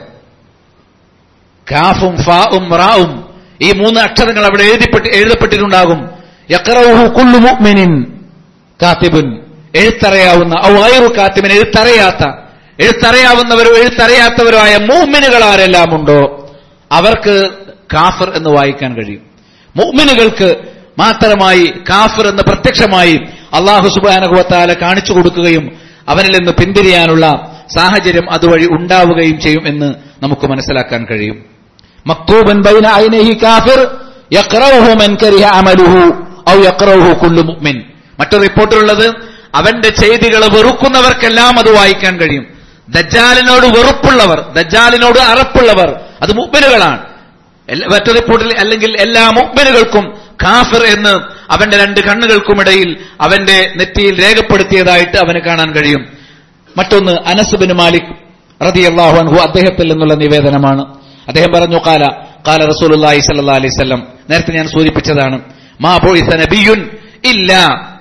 കാഫും ഫാവും റാവും ഈ മൂന്ന് അക്ഷരങ്ങൾ അവിടെ എഴുതിപ്പെട്ട് എഴുതപ്പെട്ടിട്ടുണ്ടാകും യക്റൗഹു കുല്ലു മുഅ്മിനിൻ കാത്തിബുൻ എഴുത്തറിയാവുന്ന ഔ ഗൈറു കാത്തിബിൻ എഴുത്തറിയാത്ത എഴുത്തറിയാവുന്നവരോ എഴുത്തറിയാത്തവരോ ആയ മൂമിനുകൾ ആരെല്ലാം ഉണ്ടോ അവർക്ക് കാഫിർ എന്ന് വായിക്കാൻ കഴിയും മുഅ്മിനുകൾക്ക് മാത്രമായി കാഫിർ എന്ന് പ്രത്യക്ഷമായി അള്ളാഹു സുബാനകുവത്താല കാണിച്ചു കൊടുക്കുകയും അവനിൽ നിന്ന് പിന്തിരിയാനുള്ള സാഹചര്യം അതുവഴി ഉണ്ടാവുകയും ചെയ്യും എന്ന് നമുക്ക് മനസ്സിലാക്കാൻ കഴിയും മക്തൂബൻ ബൈന ഐനഹി കാഫിർ യഖ്റൗഹു മൻ കരിഹ അമലുഹു ഔ യഖ്റൗഹു കുല്ലു മുഅ്മിൻ മറ്റൊരു റിപ്പോർട്ടിലുള്ളത് അവന്റെ ചെയ്തികൾ വെറുക്കുന്നവർക്കെല്ലാം അത് വായിക്കാൻ കഴിയും ദജ്ജാലിനോട് വെറുപ്പുള്ളവർ ദജ്ജാലിനോട് അറപ്പുള്ളവർ അത് മുഅ്മിനുകളാണ് മറ്റൊരു റിപ്പോർട്ടിൽ അല്ലെങ്കിൽ എല്ലാ മുഅ്മിനുകൾക്കും കാഫിർ എന്ന് അവന്റെ രണ്ട് കണ്ണുകൾക്കുമിടയിൽ അവന്റെ നെറ്റിയിൽ രേഖപ്പെടുത്തിയതായിട്ട് അവന് കാണാൻ കഴിയും മറ്റൊന്ന് അനസുബിന് മാലിക് റതിയല്ലാഹു അൻഹു അദ്ദേഹത്തിൽ നിന്നുള്ള നിവേദനമാണ് അദ്ദേഹം പറഞ്ഞു കാല കാല റസൂലുള്ളാഹി സ്വല്ലല്ലാഹി അലൈഹി വസല്ലം നേരത്തെ ഞാൻ സൂചിപ്പിച്ചതാണ് മാ ബുഇസ നബിയുൻ ഇല്ല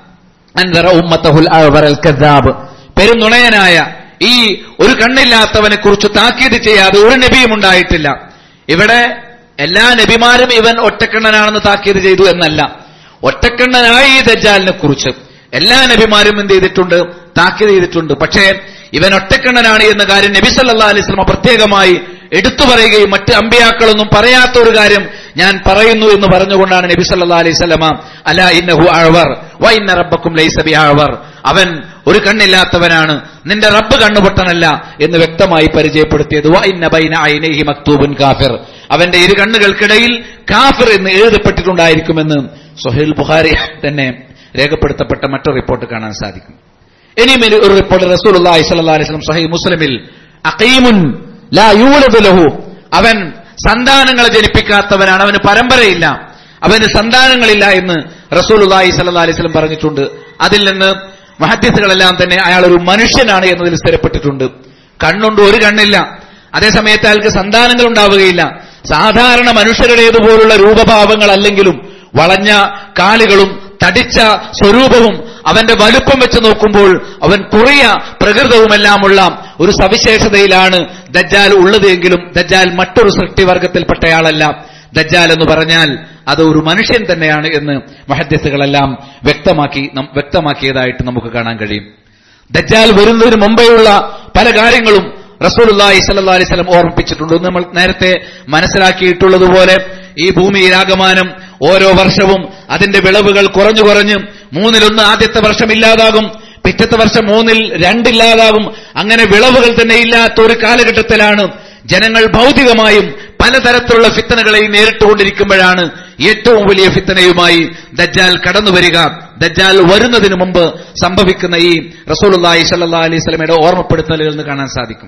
അൻദറ ഉമ്മത്തഹുൽ അഅ്വറൽ കദ്ദാബ് പെരുന്നുണയനായ ഈ ഒരു കണ്ണില്ലാത്തവനെ കുറിച്ച് താക്കീത് ചെയ്യാതെ ഒരു നബിയും ഉണ്ടായിട്ടില്ല ഇവിടെ എല്ലാ നബിമാരും ഇവൻ ഒറ്റക്കണ്ണനാണെന്ന് താക്കീത് ചെയ്തു എന്നല്ല ഒറ്റക്കണ്ണനായ ഈ ദജ്ജാലിനെ കുറിച്ച് എല്ലാ നബിമാരും എന്ത് ചെയ്തിട്ടുണ്ട് താക്കീത് ചെയ്തിട്ടുണ്ട് പക്ഷേ ഇവൻ ഒറ്റക്കണ്ണനാണ് എന്ന കാര്യം നബി സല്ലാ അലൈഹി സ്വലമ പ്രത്യേകമായി എടുത്തു പറയുകയും മറ്റ് അമ്പിയാക്കളൊന്നും പറയാത്ത ഒരു കാര്യം ഞാൻ പറയുന്നു എന്ന് പറഞ്ഞുകൊണ്ടാണ് നബി സല്ലാ അലൈഹി സ്വലമ അല ഇന്നഹു അഴവർ വ ഇന്ന റബ്ബക്കും ലൈസബി അഴവർ അവൻ ഒരു കണ്ണില്ലാത്തവനാണ് നിന്റെ റബ്ബ് കണ്ണുപൊട്ടനല്ല എന്ന് വ്യക്തമായി പരിചയപ്പെടുത്തിയത് വ ഇന്ന ബൈന ഐനൈഹി മക്തൂബുൻ കാഫിർ അവന്റെ ഇരു കണ്ണുകൾക്കിടയിൽ കാഫിർ എന്ന് എഴുതപ്പെട്ടിട്ടുണ്ടായിരിക്കുമെന്ന് സുഹൈൽ ബുഖാരി തന്നെ രേഖപ്പെടുത്തപ്പെട്ട മറ്റൊരു റിപ്പോർട്ട് കാണാൻ സാധിക്കും ഇനിയും ഒരു റിപ്പോർട്ട് റസൂൽ അലൈഹി സ്വല്ലല്ലാഹി അലൈഹി വസല്ലം സഹീഹ് മുസ്ലിമിൽ അഖീമുൻ ലാ യൂലദു ലഹു അവൻ സന്താനങ്ങളെ ജനിപ്പിക്കാത്തവനാണ് അവന് പരമ്പരയില്ല അവന് സന്താനങ്ങളില്ല എന്ന് റസൂൽ അലൈഹി സ്വല്ലല്ലാഹി അലൈഹി വസല്ലം പറഞ്ഞിട്ടുണ്ട് അതിൽ നിന്ന് മഹദ്യസുകളെല്ലാം തന്നെ അയാൾ ഒരു മനുഷ്യനാണ് എന്നതിൽ സ്ഥിരപ്പെട്ടിട്ടുണ്ട് കണ്ണുണ്ട് ഒരു കണ്ണില്ല അതേസമയത്ത് അയാൾക്ക് സന്താനങ്ങൾ ഉണ്ടാവുകയില്ല സാധാരണ മനുഷ്യരുടേതുപോലുള്ള രൂപഭാവങ്ങൾ അല്ലെങ്കിലും വളഞ്ഞ കാലുകളും തടിച്ച സ്വരൂപവും അവന്റെ വലുപ്പം വെച്ച് നോക്കുമ്പോൾ അവൻ കുറിയ പ്രകൃതവുമെല്ലാമുള്ള ഒരു സവിശേഷതയിലാണ് ദജ്ജാൽ ഉള്ളത് എങ്കിലും ദജ്ജാൽ മറ്റൊരു സൃഷ്ടിവർഗത്തിൽപ്പെട്ടയാളല്ല ദജ്ജാൽ എന്ന് പറഞ്ഞാൽ അത് ഒരു മനുഷ്യൻ തന്നെയാണ് എന്ന് മഹദ്യത്തുകളെല്ലാം വ്യക്തമാക്കി വ്യക്തമാക്കിയതായിട്ട് നമുക്ക് കാണാൻ കഴിയും ദജ്ജാൽ വരുന്നതിന് മുമ്പെയുള്ള പല കാര്യങ്ങളും റസൂലുള്ളാഹി സ്വല്ലല്ലാഹി അലൈഹി വസല്ലം ഓർമ്മിപ്പിച്ചിട്ടുണ്ട് നമ്മൾ നേരത്തെ മനസ്സിലാക്കിയിട്ടുള്ളതുപോലെ ഈ ഭൂമിയിൽ ആകമാനം ഓരോ വർഷവും അതിന്റെ വിളവുകൾ കുറഞ്ഞു കുറഞ്ഞ് മൂന്നിലൊന്ന് ആദ്യത്തെ വർഷം ഇല്ലാതാകും പിറ്റത്തെ വർഷം മൂന്നിൽ രണ്ടില്ലാതാകും അങ്ങനെ വിളവുകൾ തന്നെ ഇല്ലാത്ത ഒരു കാലഘട്ടത്തിലാണ് ജനങ്ങൾ ഭൗതികമായും പലതരത്തിലുള്ള ഫിത്തനകളെയും നേരിട്ടുകൊണ്ടിരിക്കുമ്പോഴാണ് ഏറ്റവും വലിയ ഫിത്തനയുമായി ദജ്ജാൽ കടന്നു വരിക ദജ്ജാൽ വരുന്നതിന് മുമ്പ് സംഭവിക്കുന്ന ഈ റസൂലുള്ളാഹി സ്വല്ലല്ലാഹി അലൈഹി സ്വലമയുടെ ഓർമ്മപ്പെടുത്തലുകൾ എന്ന് കാണാൻ സാധിക്കും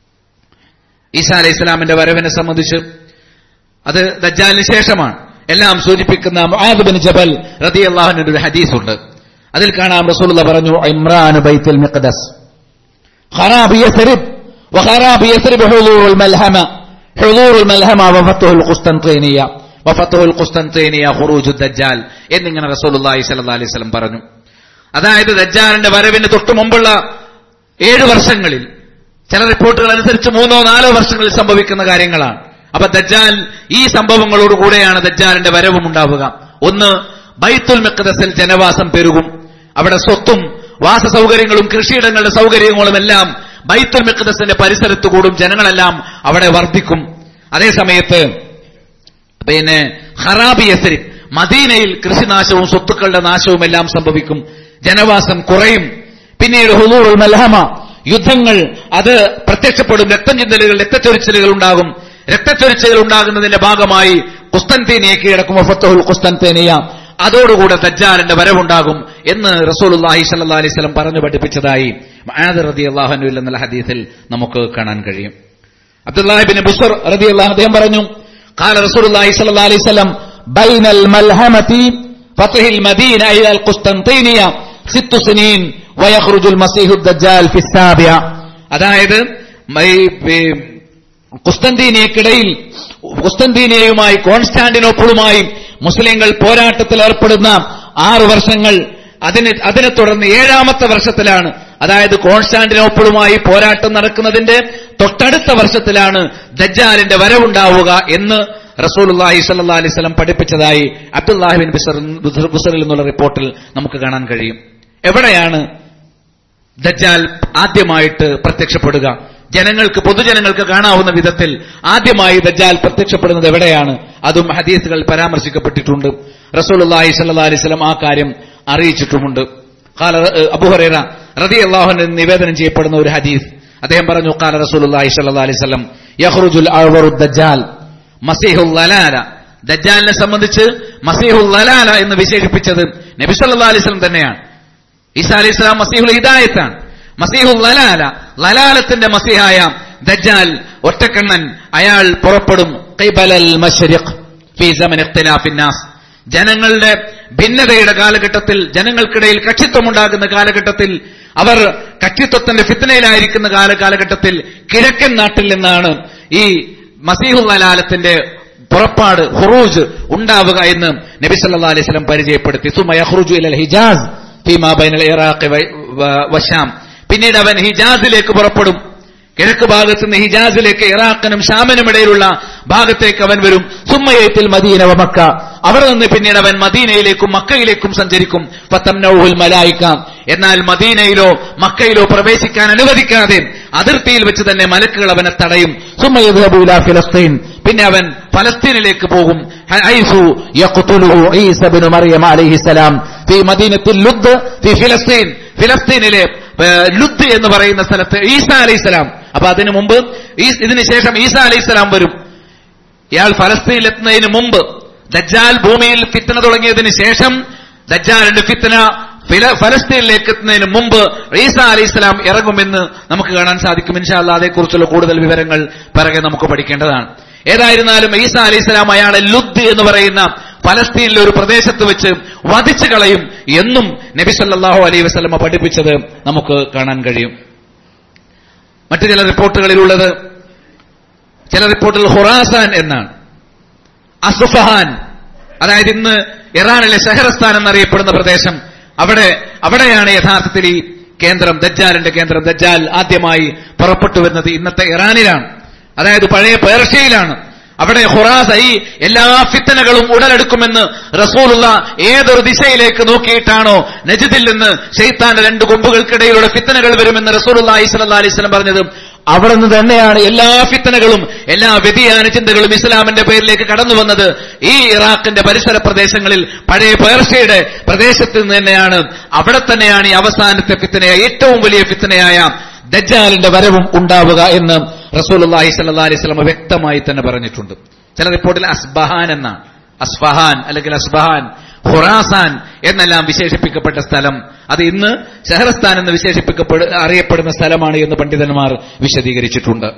ഈസാ അലൈഹി ഇസ്ലാമിന്റെ വരവിനെ സംബന്ധിച്ച് അത് ദജ്ജാലിന് ശേഷമാണ് എല്ലാം സൂചിപ്പിക്കുന്ന മുആദ് ബിൻ ജബൽ റളിയല്ലാഹുവിന്റെ ഒരു ഹദീസുണ്ട് അതിൽ കാണാം റസൂലുള്ള പറഞ്ഞു ഇമ്രാൻ ബൈത്തുൽ മിഖ്ദസ് ഖറാബ് യസ്രിബ് വഖറാബ് യസ്രിബ് ഹുദൂറുൽ മൽഹമ ഹുദൂറുൽ മൽഹമ വഫത്തുൽ ഖുസ്തൻതീനിയ വഫത്തുൽ ഖുസ്തൻതീനിയ ഖുറൂജു ദജ്ജാൽ എന്നിങ്ങനെ റസൂലുള്ളാഹി സ്വല്ലല്ലാഹി അലൈഹി വസല്ലം പറഞ്ഞു അതായത് ദജ്ജാലിന്റെ വരവിന് തൊട്ടു മുമ്പുള്ള ഏഴ് വർഷങ്ങളിൽ ചില റിപ്പോർട്ടുകൾ അനുസരിച്ച് മൂന്നോ നാലോ വർഷങ്ങളിൽ സംഭവിക്കുന്ന കാര്യങ്ങളാണ് അപ്പൊ ദജ്ജാൽ ഈ സംഭവങ്ങളോടുകൂടെയാണ് ദജ്ജാലിന്റെ വരവും ഉണ്ടാവുക ഒന്ന് ബൈത്തുൽ മെക്കദസിൽ ജനവാസം പെരുകും അവിടെ സ്വത്തും വാസ സൗകര്യങ്ങളും കൃഷിയിടങ്ങളുടെ സൗകര്യങ്ങളും എല്ലാം ബൈത്തുൽ മെക്കദസിന്റെ പരിസരത്ത് കൂടും ജനങ്ങളെല്ലാം അവിടെ വർദ്ധിക്കും അതേ സമയത്ത് പിന്നെ ഹറാബി യസരി മദീനയിൽ കൃഷിനാശവും സ്വത്തുക്കളുടെ നാശവും എല്ലാം സംഭവിക്കും ജനവാസം കുറയും പിന്നീട് ഹുദൂറുൽ മൽഹമ യുദ്ധങ്ങൾ അത് പ്രത്യക്ഷപ്പെടും രക്തം ചിന്തലുകൾ രക്തച്ചൊരിച്ചിലുകൾ ഉണ്ടാകും രക്തച്ചൊരിച്ചിലുകൾ ഉണ്ടാകുന്നതിന്റെ ഭാഗമായി കുസ്തൻതീനിയെ കീഴടക്കും ഫത്തുൽ കുസ്തൻതേനിയ അതോടുകൂടെ ദജ്ജാലിന്റെ വരവുണ്ടാകും എന്ന് റസൂലുള്ളാഹി സ്വല്ലല്ലാഹി അലൈഹി വസല്ലം പറഞ്ഞു പഠിപ്പിച്ചതായി മആദ് റളിയല്ലാഹു അൻഹു എന്നുള്ള ഹദീസിൽ നമുക്ക് കാണാൻ കഴിയും അബ്ദുല്ലാഹിബിൻ ബുസർ റളിയല്ലാഹു അദ്ദേഹം പറഞ്ഞു قال رسول الله صلى الله عليه وسلم بين الملهمة فتح المدينة إلى القسطنطينية ست سنين ويخرج المسيح الدجال في السابعة അതായത് കുസ്തന്തീനിയക്കിടയിൽ കുസ്തന്തീനിയയുമായി കോൺസ്റ്റാന്റിനോപ്പിളുമായി മുസ്ലിങ്ങൾ പോരാട്ടത്തിൽ ഏർപ്പെടുന്ന ആറ് വർഷങ്ങൾ അതിന് അതിനെ തുടർന്ന് ഏഴാമത്തെ വർഷത്തിലാണ് അതായത് കോൺസ്റ്റാന്റിനോപ്പിളുമായി പോരാട്ടം നടക്കുന്നതിന്റെ തൊട്ടടുത്ത വർഷത്തിലാണ് ദജ്ജാലിന്റെ വരവുണ്ടാവുക എന്ന് റസൂലുള്ളാഹി സ്വല്ലല്ലാഹി അലൈഹി വസല്ലം പഠിപ്പിച്ചതായി അബ്ദുല്ലാഹിബിൻ ബുസറിൽ എന്നുള്ള റിപ്പോർട്ടിൽ നമുക്ക് കാണാൻ കഴിയും എവിടെയാണ് ദജ്ജാൽ ആദ്യമായിട്ട് പ്രത്യക്ഷപ്പെടുക ജനങ്ങൾക്ക് പൊതുജനങ്ങൾക്ക് കാണാവുന്ന വിധത്തിൽ ആദ്യമായി ദജ്ജാൽ പ്രത്യക്ഷപ്പെടുന്നത് എവിടെയാണ് അതും ഹദീസുകൾ പരാമർശിക്കപ്പെട്ടിട്ടുണ്ട് റസൂലുള്ളാഹി സ്വല്ലല്ലാഹി അലൈഹി വസല്ലം ആ കാര്യം അറിയിച്ചിട്ടുമുണ്ട് ഖാല അബൂഹുറൈറ റളിയല്ലാഹു അൻഹു നിവേദനം ചെയ്യപ്പെടുന്ന ഒരു ഹദീസ് അദ്ദേഹം പറഞ്ഞു ഖാല റസൂലുള്ളാഹി സ്വല്ലല്ലാഹി അലൈഹി വസല്ലം യഖ്റുജുൽ അഅ്വറു ദജ്ജാൽ മസീഹുൽ ലലാല ദജ്ജാലിനെ സംബന്ധിച്ച് മസീഹുൽ ലലാല എന്ന് വിശേഷിപ്പിച്ചത് നബി സല്ലല്ലാഹി അലൈഹി വസല്ലം തന്നെയാണ് ഈസാ അലൈഹി സ്വലാം മസീഹുൽ ഹിദായത്താണ് മസീഹുൽ ലലാല ലലാലത്തിന്റെ മസീഹായ ദജ്ജാൽ ഒറ്റക്കണ്ണൻ അയാൾ പുറപ്പെടും ഖൈബലൽ മശ്രിഖ് ഫീ സമൻ ഇഖ്തിലാഫിൻ നാസ് ജനങ്ങളുടെ ഭിന്നതയുടെ കാലഘട്ടത്തിൽ ജനങ്ങൾക്കിടയിൽ കക്ഷിത്വമുണ്ടാകുന്ന കാലഘട്ടത്തിൽ അവർ കക്ഷിത്വത്തിന്റെ ഫിത്തനയിലായിരിക്കുന്ന കാല കാലഘട്ടത്തിൽ കിഴക്കൻ നാട്ടിൽ നിന്നാണ് ഈ മസീഹുൽ ലലാലത്തിന്റെ പുറപ്പാട് ഹുറൂജ് ഉണ്ടാവുക എന്ന് നബി സല്ലല്ലാഹു അലൈഹി വസല്ലം പരിചയപ്പെടുത്തി സുമ യഖ്റുജു ഇലൽ ഹിജാസ് ഫീമാ ബൈനൽ ഇറാഖി വശാം പിന്നീട് അവൻ ഹിജാസിലേക്ക് പുറപ്പെടും കിഴക്ക് ഭാഗത്ത് നിന്ന് ഹിജാസിലേക്ക് ഇറാഖിനും ഷാമിനും ഇടയിലുള്ള ഭാഗത്തേക്ക് അവൻ വരും സുമ്മയത്തിൽ മദീന വ മക്ക അവിടെ നിന്ന് പിന്നീട് അവൻ മദീനയിലേക്കും മക്കയിലേക്കും സഞ്ചരിക്കും ഫത്തംനൗഹുൽ മലായിക്ക എന്നാൽ മദീനയിലോ മക്കയിലോ പ്രവേശിക്കാൻ അനുവദിക്കാതെ അതിർത്തിയിൽ വെച്ച് തന്നെ മലക്കുകൾ അവനെ തടയും സുമ്മയദ്ഹബു ഇലാ ഫിലസ്തീൻ പിന്നെ അവൻ ഫലസ്തീനിലേക്ക് പോകും ഹൈസു യഖ്തുലുഹു ഈസ ഇബ്നു മറിയം അലൈഹിസ്സലാം ഫീ മദീനത്തിൽ ലുദ് ഫീ ഫിലസ്തീൻ ഫിലസ്തീനിലെ ലുദ് എന്ന് പറയുന്ന സ്ഥലത്ത് ഈസ അലൈഹിസ്സലാം അപ്പൊ അതിനു മുമ്പ് ഇതിനു ശേഷം ഈസ അലൈഹിസ്സലാം വരും ഇയാൾ ഫലസ്തീനിൽ എത്തുന്നതിന് മുമ്പ് ദജ്ജാൽ ഭൂമിയിൽ ഫിത്തന തുടങ്ങിയതിന് ശേഷം ദജ്ജാലിന്റെ ഫിത്തന ഫലസ്തീനിലേക്ക് എത്തുന്നതിന് മുമ്പ് ഈസ അലൈഹിസ്സലാം ഇറങ്ങുമെന്ന് നമുക്ക് കാണാൻ സാധിക്കും ഇൻഷാല്ല അതേക്കുറിച്ചുള്ള കൂടുതൽ വിവരങ്ങൾ പിറകെ നമുക്ക് പഠിക്കേണ്ടതാണ് ഏതായിരുന്നാലും ഈസ അലൈഹിസ്സലാം അയാളെ ലുദ് എന്ന് പറയുന്ന ഫലസ്തീനിലെ ഒരു പ്രദേശത്ത് വെച്ച് വധിച്ചു കളയും എന്നും നബി സല്ലല്ലാഹു അലൈഹി വസല്ലമ പഠിപ്പിച്ചത് നമുക്ക് കാണാൻ കഴിയും മറ്റു ചില റിപ്പോർട്ടുകളിലുള്ളത് ചില റിപ്പോർട്ടുകൾ ഹുറാസാൻ എന്നാണ് അസുഫഹാൻ അതായത് ഇന്ന് ഇറാനിലെ ഷഹറസ്ഥാൻ എന്നറിയപ്പെടുന്ന പ്രദേശം അവിടെ അവിടെയാണ് യഥാർത്ഥത്തിൽ ഈ കേന്ദ്രം ദജ്ജാലിന്റെ കേന്ദ്രം ദജ്ജാൽ ആദ്യമായി പുറപ്പെട്ടു വരുന്നത് ഇന്നത്തെ ഇറാനിലാണ് അതായത് പഴയ പേർഷ്യയിലാണ് അവിടെ ഹുറാസ ഈ എല്ലാ ഫിത്തനകളും ഉടലെടുക്കുമെന്ന് റസൂലുള്ള ഏതൊരു ദിശയിലേക്ക് നോക്കിയിട്ടാണോ നജിദിൽ നിന്ന് ഷെയ്ത്താന്റെ രണ്ട് കൊമ്പുകൾക്കിടയിലൂടെ ഫിത്തനകൾ വരുമെന്ന് റസൂലുള്ള അലൈഹി അലൈഹിസ്ലം പറഞ്ഞത് അവിടെ നിന്ന് തന്നെയാണ് എല്ലാ ഫിത്തനകളും എല്ലാ വ്യതിയാന ചിന്തകളും ഇസ്ലാമിന്റെ പേരിലേക്ക് കടന്നു വന്നത് ഈ ഇറാഖിന്റെ പരിസര പ്രദേശങ്ങളിൽ പഴയ പേർഷ്യയുടെ പ്രദേശത്ത് നിന്ന് തന്നെയാണ് അവിടെ തന്നെയാണ് ഈ അവസാനത്തെ ഫിത്തനയായ ഏറ്റവും വലിയ ഫിത്തനയായ ദജ്ജാലിന്റെ വരവും ഉണ്ടാവുക എന്ന് റസൂലുള്ളാഹി സ്വല്ലല്ലാഹി അലൈഹി വസല്ലം വ്യക്തമായി തന്നെ പറഞ്ഞിട്ടുണ്ട് ചില റിപ്പോർട്ടിൽ അസ്ബഹാൻ എന്നാണ് അസ്ഫഹാൻ അല്ലെങ്കിൽ അസ്ബഹാൻ ഖുറാസാൻ എന്നെല്ലാം വിശേഷിപ്പിക്കപ്പെട്ട സ്ഥലം അത് ഇന്ന് ഷഹറസ്ഥാൻ എന്ന് വിശേഷിപ്പിക്കപ്പെടു അറിയപ്പെടുന്ന സ്ഥലമാണ് എന്ന് പണ്ഡിതന്മാർ വിശദീകരിച്ചിട്ടുണ്ട്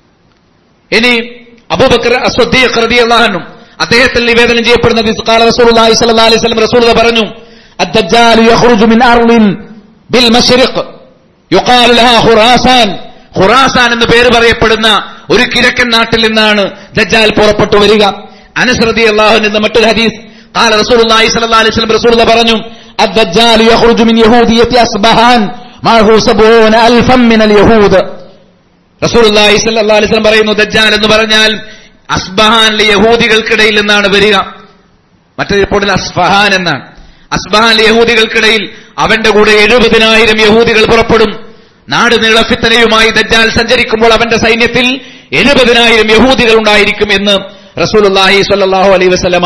ഇനി അബൂബക്കർ അസ്വദ്ദീഖ് റളിയല്ലാഹു അദ്ദേഹത്തിൽ നിവേദനം ചെയ്യപ്പെടുന്ന ഖാല റസൂലുള്ളാഹി സ്വല്ലല്ലാഹി അലൈഹി വസല്ലം റസൂൽ പറഞ്ഞു الدجال يخرج من أرض بالمشرق يقال لها خراسان ഖുറാസാൻ എന്ന് പേര് പറയപ്പെടുന്ന ഒരു കിഴക്കൻ നാട്ടിൽ നിന്നാണ് ദജ്ജാൽ പുറപ്പെട്ടു വരിക അനസ്രതി അള്ളാഹു എന്ന മറ്റൊരു ഹദീസ് قال رسول الله صلى الله عليه وسلم رسول الله പറഞ്ഞു الدجال يخرج من يهودية أصبهان معه سبعون ألفا من اليهود റസൂൽ അലൈഹി സ്വലം പറയുന്നു ദജ്ജാൽ എന്ന് പറഞ്ഞാൽ അസ്ബഹാനിലെ യഹൂദികൾക്കിടയിൽ നിന്നാണ് വരിക മറ്റൊരു റിപ്പോർട്ടിൽ അസ്ഫഹാൻ എന്നാണ് അസ്ബഹാനിലെ യഹൂദികൾക്കിടയിൽ അവന്റെ കൂടെ എഴുപതിനായിരം യഹൂദികൾ പുറപ്പെടും നാട് നീളഫിത്തനയുമായി ദജ്ജാൽ സഞ്ചരിക്കുമ്പോൾ അവന്റെ സൈന്യത്തിൽ എഴുപതിനായിരം യഹൂദികൾ ഉണ്ടായിരിക്കും എന്ന് റസൂലുല്ലാഹി സ്വല്ലല്ലാഹു അലൈഹി വസല്ലമ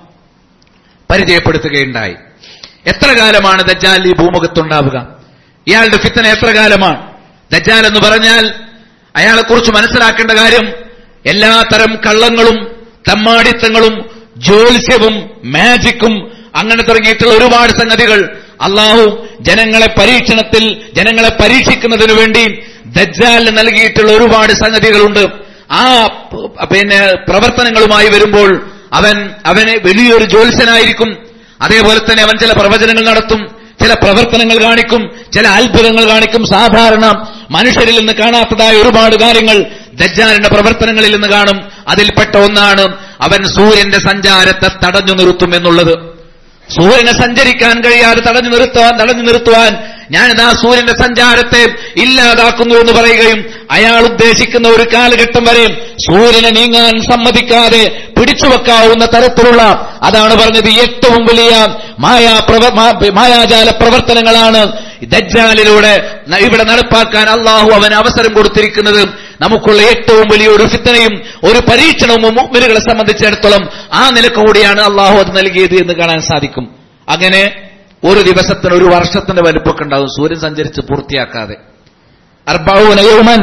പരിചയപ്പെടുത്തുകയുണ്ടായി എത്ര കാലമാണ് ദജ്ജാൽ ഈ ഭൂമുഖത്തുണ്ടാവുക ഇയാളുടെ ഫിത്തന എത്ര കാലമാണ് ദജ്ജാൽ എന്ന് പറഞ്ഞാൽ അയാളെക്കുറിച്ച് മനസ്സിലാക്കേണ്ട കാര്യം എല്ലാത്തരം കള്ളങ്ങളും തമ്മാടിത്തങ്ങളും ജ്യോത്സ്യവും മാജിക്കും അങ്ങനെ തുടങ്ങിയിട്ടുള്ള ഒരുപാട് സംഗതികൾ അള്ളാഹു ജനങ്ങളെ പരീക്ഷണത്തിൽ ജനങ്ങളെ പരീക്ഷിക്കുന്നതിനു വേണ്ടി ദജ്ജാലിന് നൽകിയിട്ടുള്ള ഒരുപാട് സംഗതികളുണ്ട് ആ പ- പിന്നെ പ്രവർത്തനങ്ങളുമായി വരുമ്പോൾ അവൻ അവന് വലിയൊരു ജ്യോത്സ്യനായിരിക്കും അതേപോലെ തന്നെ അവൻ ചില പ്രവചനങ്ങൾ നടത്തും ചില പ്രവർത്തനങ്ങൾ കാണിക്കും ചില അത്ഭുതങ്ങൾ കാണിക്കും സാധാരണ മനുഷ്യരിൽ നിന്ന് കാണാത്തതായ ഒരുപാട് കാര്യങ്ങൾ ദജ്ജാലിന്റെ പ്രവർത്തനങ്ങളിൽ നിന്ന് കാണും അതിൽപ്പെട്ട ഒന്നാണ് അവൻ സൂര്യന്റെ സഞ്ചാരത്തെ തടഞ്ഞു നിർത്തും എന്നുള്ളത് സൂര്യനെ സഞ്ചരിക്കാൻ കഴിയാതെ തടഞ്ഞു നിർത്താൻ തടഞ്ഞു നിർത്തുവാൻ ഞാനിതാ സൂര്യന്റെ സഞ്ചാരത്തെ ഇല്ലാതാക്കുന്നു എന്ന് പറയുകയും അയാൾ ഉദ്ദേശിക്കുന്ന ഒരു കാലഘട്ടം വരെ സൂര്യനെ നീങ്ങാൻ സമ്മതിക്കാതെ പിടിച്ചുവെക്കാവുന്ന തരത്തിലുള്ള അതാണ് പറഞ്ഞത് ഏറ്റവും വലിയ മായാ പ്രവ- മാ- മായാജാല പ്രവർത്തനങ്ങളാണ് ദജ്ജാലിലൂടെ ന- ഇവിടെ നടപ്പാക്കാൻ അള്ളാഹു അവന് അവസരം കൊടുത്തിരിക്കുന്നത് നമുക്കുള്ള ഏറ്റവും വലിയ ഒരു ഫിത്തനയും ഒരു പരീക്ഷണവും മുഅ്മിനുകളെ സംബന്ധിച്ചിടത്തോളം ആ നിലക്ക് കൂടിയാണ് അള്ളാഹു അത് നൽകിയത് എന്ന് കാണാൻ സാധിക്കും അങ്ങനെ ഒരു ദിവസത്തിന് ഒരു വർഷത്തിന്റെ വലുപ്പമൊക്കെ ഉണ്ടാകും സൂര്യൻ സഞ്ചരിച്ച് പൂർത്തിയാക്കാതെ അർബാവൂന യൗമൻ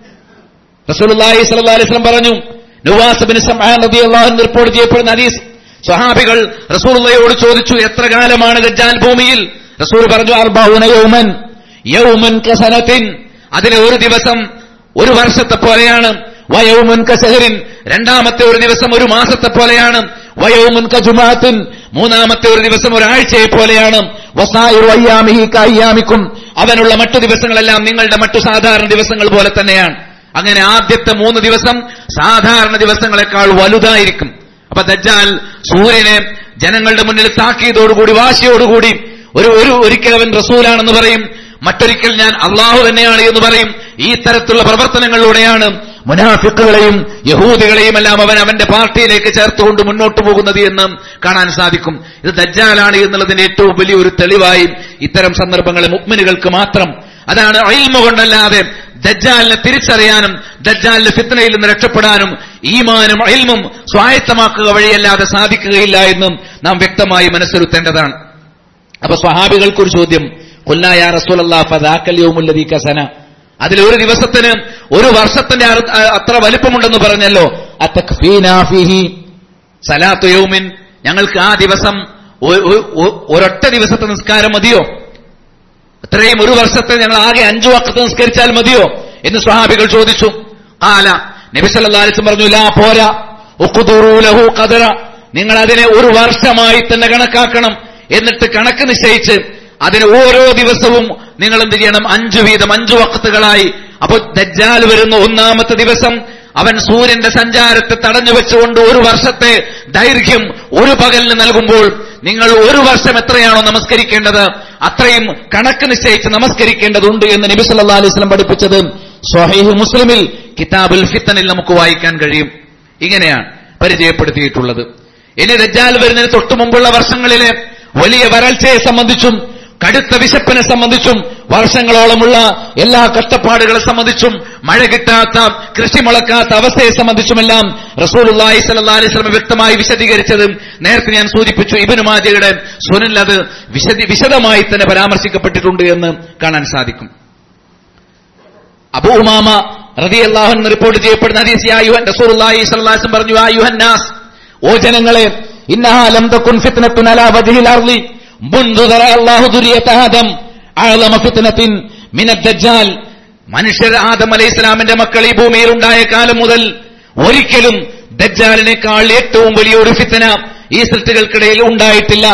റസൂലുള്ളാഹി സ്വല്ലല്ലാഹു അലൈഹി വസല്ലം പറഞ്ഞു നുവാസ് ബിൻ സമആൻ റളിയല്ലാഹു അൻഹു റിപ്പോർട്ട് ചെയ്യപ്പെടുന്ന ഹദീസ് സ്വഹാബികൾ റസൂലുള്ളാഹിയോട് ചോദിച്ചു എത്ര കാലമാണ് ദജ്ജാൽ ഭൂമിയിൽ റസൂൽ പറഞ്ഞു അർബാവൂന യൗമൻ യൗമൻ കസനത്തിൻ അതിലെ ഒരു ദിവസം ഒരു വർഷത്തെ പോലെയാണ് വയൗമുൻ കസഹരിൻ രണ്ടാമത്തെ ഒരു ദിവസം ഒരു മാസത്തെ പോലെയാണ് വയൗമുൻ കജുമാത്തിൻ മൂന്നാമത്തെ ഒരു ദിവസം ഒരാഴ്ചയെ പോലെയാണ് വസായിറു അയ്യാമിഹി കയ്യാമിക്കും അവനുള്ള മറ്റു ദിവസങ്ങളെല്ലാം നിങ്ങളുടെ മറ്റു സാധാരണ ദിവസങ്ങൾ പോലെ തന്നെയാണ് അങ്ങനെ ആദ്യത്തെ മൂന്ന് ദിവസം സാധാരണ ദിവസങ്ങളെക്കാൾ വലുതായിരിക്കും അപ്പൊ ദജ്ജാൽ സൂര്യനെ ജനങ്ങളുടെ മുന്നിൽ താക്കിയതോടുകൂടി വാശിയോടുകൂടി ഒരു ഒരു ഒരിക്കൽ അവൻ റസൂലാണെന്ന് പറയും മറ്റൊരിക്കൽ ഞാൻ അള്ളാഹു തന്നെയാണ് എന്ന് പറയും ഈ തരത്തിലുള്ള പ്രവർത്തനങ്ങളിലൂടെയാണ് മുനാഫിക്കുകളെയും യഹൂദികളെയും എല്ലാം അവൻ അവന്റെ പാർട്ടിയിലേക്ക് ചേർത്തുകൊണ്ട് മുന്നോട്ട് പോകുന്നത് എന്ന് കാണാൻ സാധിക്കും ഇത് ദജ്ജാലാണ് എന്നുള്ളതിന്റെ ഏറ്റവും വലിയൊരു തെളിവായി ഇത്തരം സന്ദർഭങ്ങളിൽ മുക്മിനുകൾക്ക് മാത്രം അതാണ് അയിൽമ കൊണ്ടല്ലാതെ ദജ്ജാലിനെ തിരിച്ചറിയാനും ദജ്ജാലിന്റെ ഫിത്തനയിൽ നിന്ന് രക്ഷപ്പെടാനും ഈമാനും അയിൽമും സ്വായത്തമാക്കുക വഴിയല്ലാതെ സാധിക്കുകയില്ല എന്നും നാം വ്യക്തമായി മനസ്സിരുത്തേണ്ടതാണ് അപ്പൊ സ്വഹാബികൾക്കൊരു ചോദ്യം കൊല്ലായ റസൂലല്ലാ ഫദാക്കൽ യൗമുല്ലദീ കസന അതിൽ ഒരു ദിവസത്തിന് ഒരു വർഷത്തിന്റെ അർ- അ- അത്ര വലിപ്പമുണ്ടെന്ന് പറഞ്ഞല്ലോ അത്തക്ഫീനാ ഫീഹി സലാത്തു യൗമിൻ ഞങ്ങൾക്ക് ആ ദിവസം ഒ- ഒ- ഒ- ഒരൊറ്റ ദിവസത്തെ നിസ്കാരം മതിയോ ഇത്രയും ഒരു വർഷത്തെ ഞങ്ങൾ ആകെ അഞ്ചു വക്കത്ത് നിസ്കരിച്ചാൽ മതിയോ എന്ന് സ്വഹാബികൾ ചോദിച്ചു ആല നബി സല്ലല്ലാഹു അലൈഹി വസല്ലം പറഞ്ഞു ലാ പോരാ ഉഖ്ദുറൂ ലഹു ഖദറ നിങ്ങൾ അതിനെ ഒരു വർഷമായി തന്നെ കണക്കാക്കണം എന്നിട്ട് കണക്ക് നിശ്ചയിച്ച് അതിന് ഓരോ ദിവസവും നിങ്ങൾ എന്ത് ചെയ്യണം അഞ്ചു വീതം അഞ്ചു വക്കത്തുകളായി അപ്പോൾ ദജ്ജാൽ വരുന്ന ഒന്നാമത്തെ ദിവസം അവൻ സൂര്യന്റെ സഞ്ചാരത്തെ തടഞ്ഞു വെച്ചുകൊണ്ട് ഒരു വർഷത്തെ ദൈർഘ്യം ഒരു പകലിന് നൽകുമ്പോൾ നിങ്ങൾ ഒരു വർഷം എത്രയാണോ നമസ്കരിക്കേണ്ടത് അത്രയും കണക്ക് നിശ്ചയിച്ച് നമസ്കരിക്കേണ്ടതുണ്ട് എന്ന് നബി സല്ലല്ലാഹു അലൈഹി വസല്ലം പഠിപ്പിച്ചത് സ്വഹീഹ് മുസ്ലിമിൽ കിതാബുൽ ഫിത്തനിൽ നമുക്ക് വായിക്കാൻ കഴിയും ഇങ്ങനെയാണ് പരിചയപ്പെടുത്തിയിട്ടുള്ളത് ഇനി ദജ്ജാൽ വരുന്നതിന് തൊട്ടു മുമ്പുള്ള വർഷങ്ങളിലെ വലിയ വരൾച്ചയെ സംബന്ധിച്ചും കടുത്ത വിശപ്പിനെ സംബന്ധിച്ചും വർഷങ്ങളോളമുള്ള എല്ലാ കഷ്ടപ്പാടുകളെ സംബന്ധിച്ചും മഴ കിട്ടാത്ത കൃഷി മുളക്കാത്ത അവസ്ഥയെ സംബന്ധിച്ചുമെല്ലാം റസൂലുള്ളാഹി സ്വല്ലല്ലാഹി അലൈഹി വസല്ലം വ്യക്തമായി വിശദീകരിച്ചത് നേരത്തെ ഞാൻ സൂചിപ്പിച്ചു ഇബ്നു മാജയുടെ സുനനിൽ അത് വിശദി വിശദമായി തന്നെ പരാമർശിക്കപ്പെട്ടിട്ടുണ്ട് എന്ന് കാണാൻ സാധിക്കും അബൂ ഉമാമ റളിയല്ലാഹു അൻഹു റിപ്പോർട്ട് ചെയ്യപ്പെടുന്ന ഹദീസ് യാ അയ്യുഹൻ റസൂലുള്ളാഹി സ്വല്ലല്ലാഹു അലൈഹി വസല്ലം പറഞ്ഞു യാ അയ്യുഹൻ നാസ് ഓ ജനങ്ങളെ ഇന്നഹാ ലം തകുൻ ഫിത്നത്തുൻ അലാ വജ്ഹിൽ അർളി മുൻദു ദറ അല്ലാഹു ദുരിയത ആദം അഅലമ ഫിത്നത്തിൻ മിന ദജ്ജാൽ മനുഷ്യർ ആദം അലൈഹിസ്സലാമിന്റെ മക്കൾ ഈ ഭൂമിയിൽ ഉണ്ടായ കാലം മുതൽ ഒരിക്കലും ദജ്ജാലിനേക്കാൾ ഏറ്റവും വലിയൊരു ഫിത്തന ഈ സൃഷ്ടികൾക്കിടയിൽ ഉണ്ടായിട്ടില്ല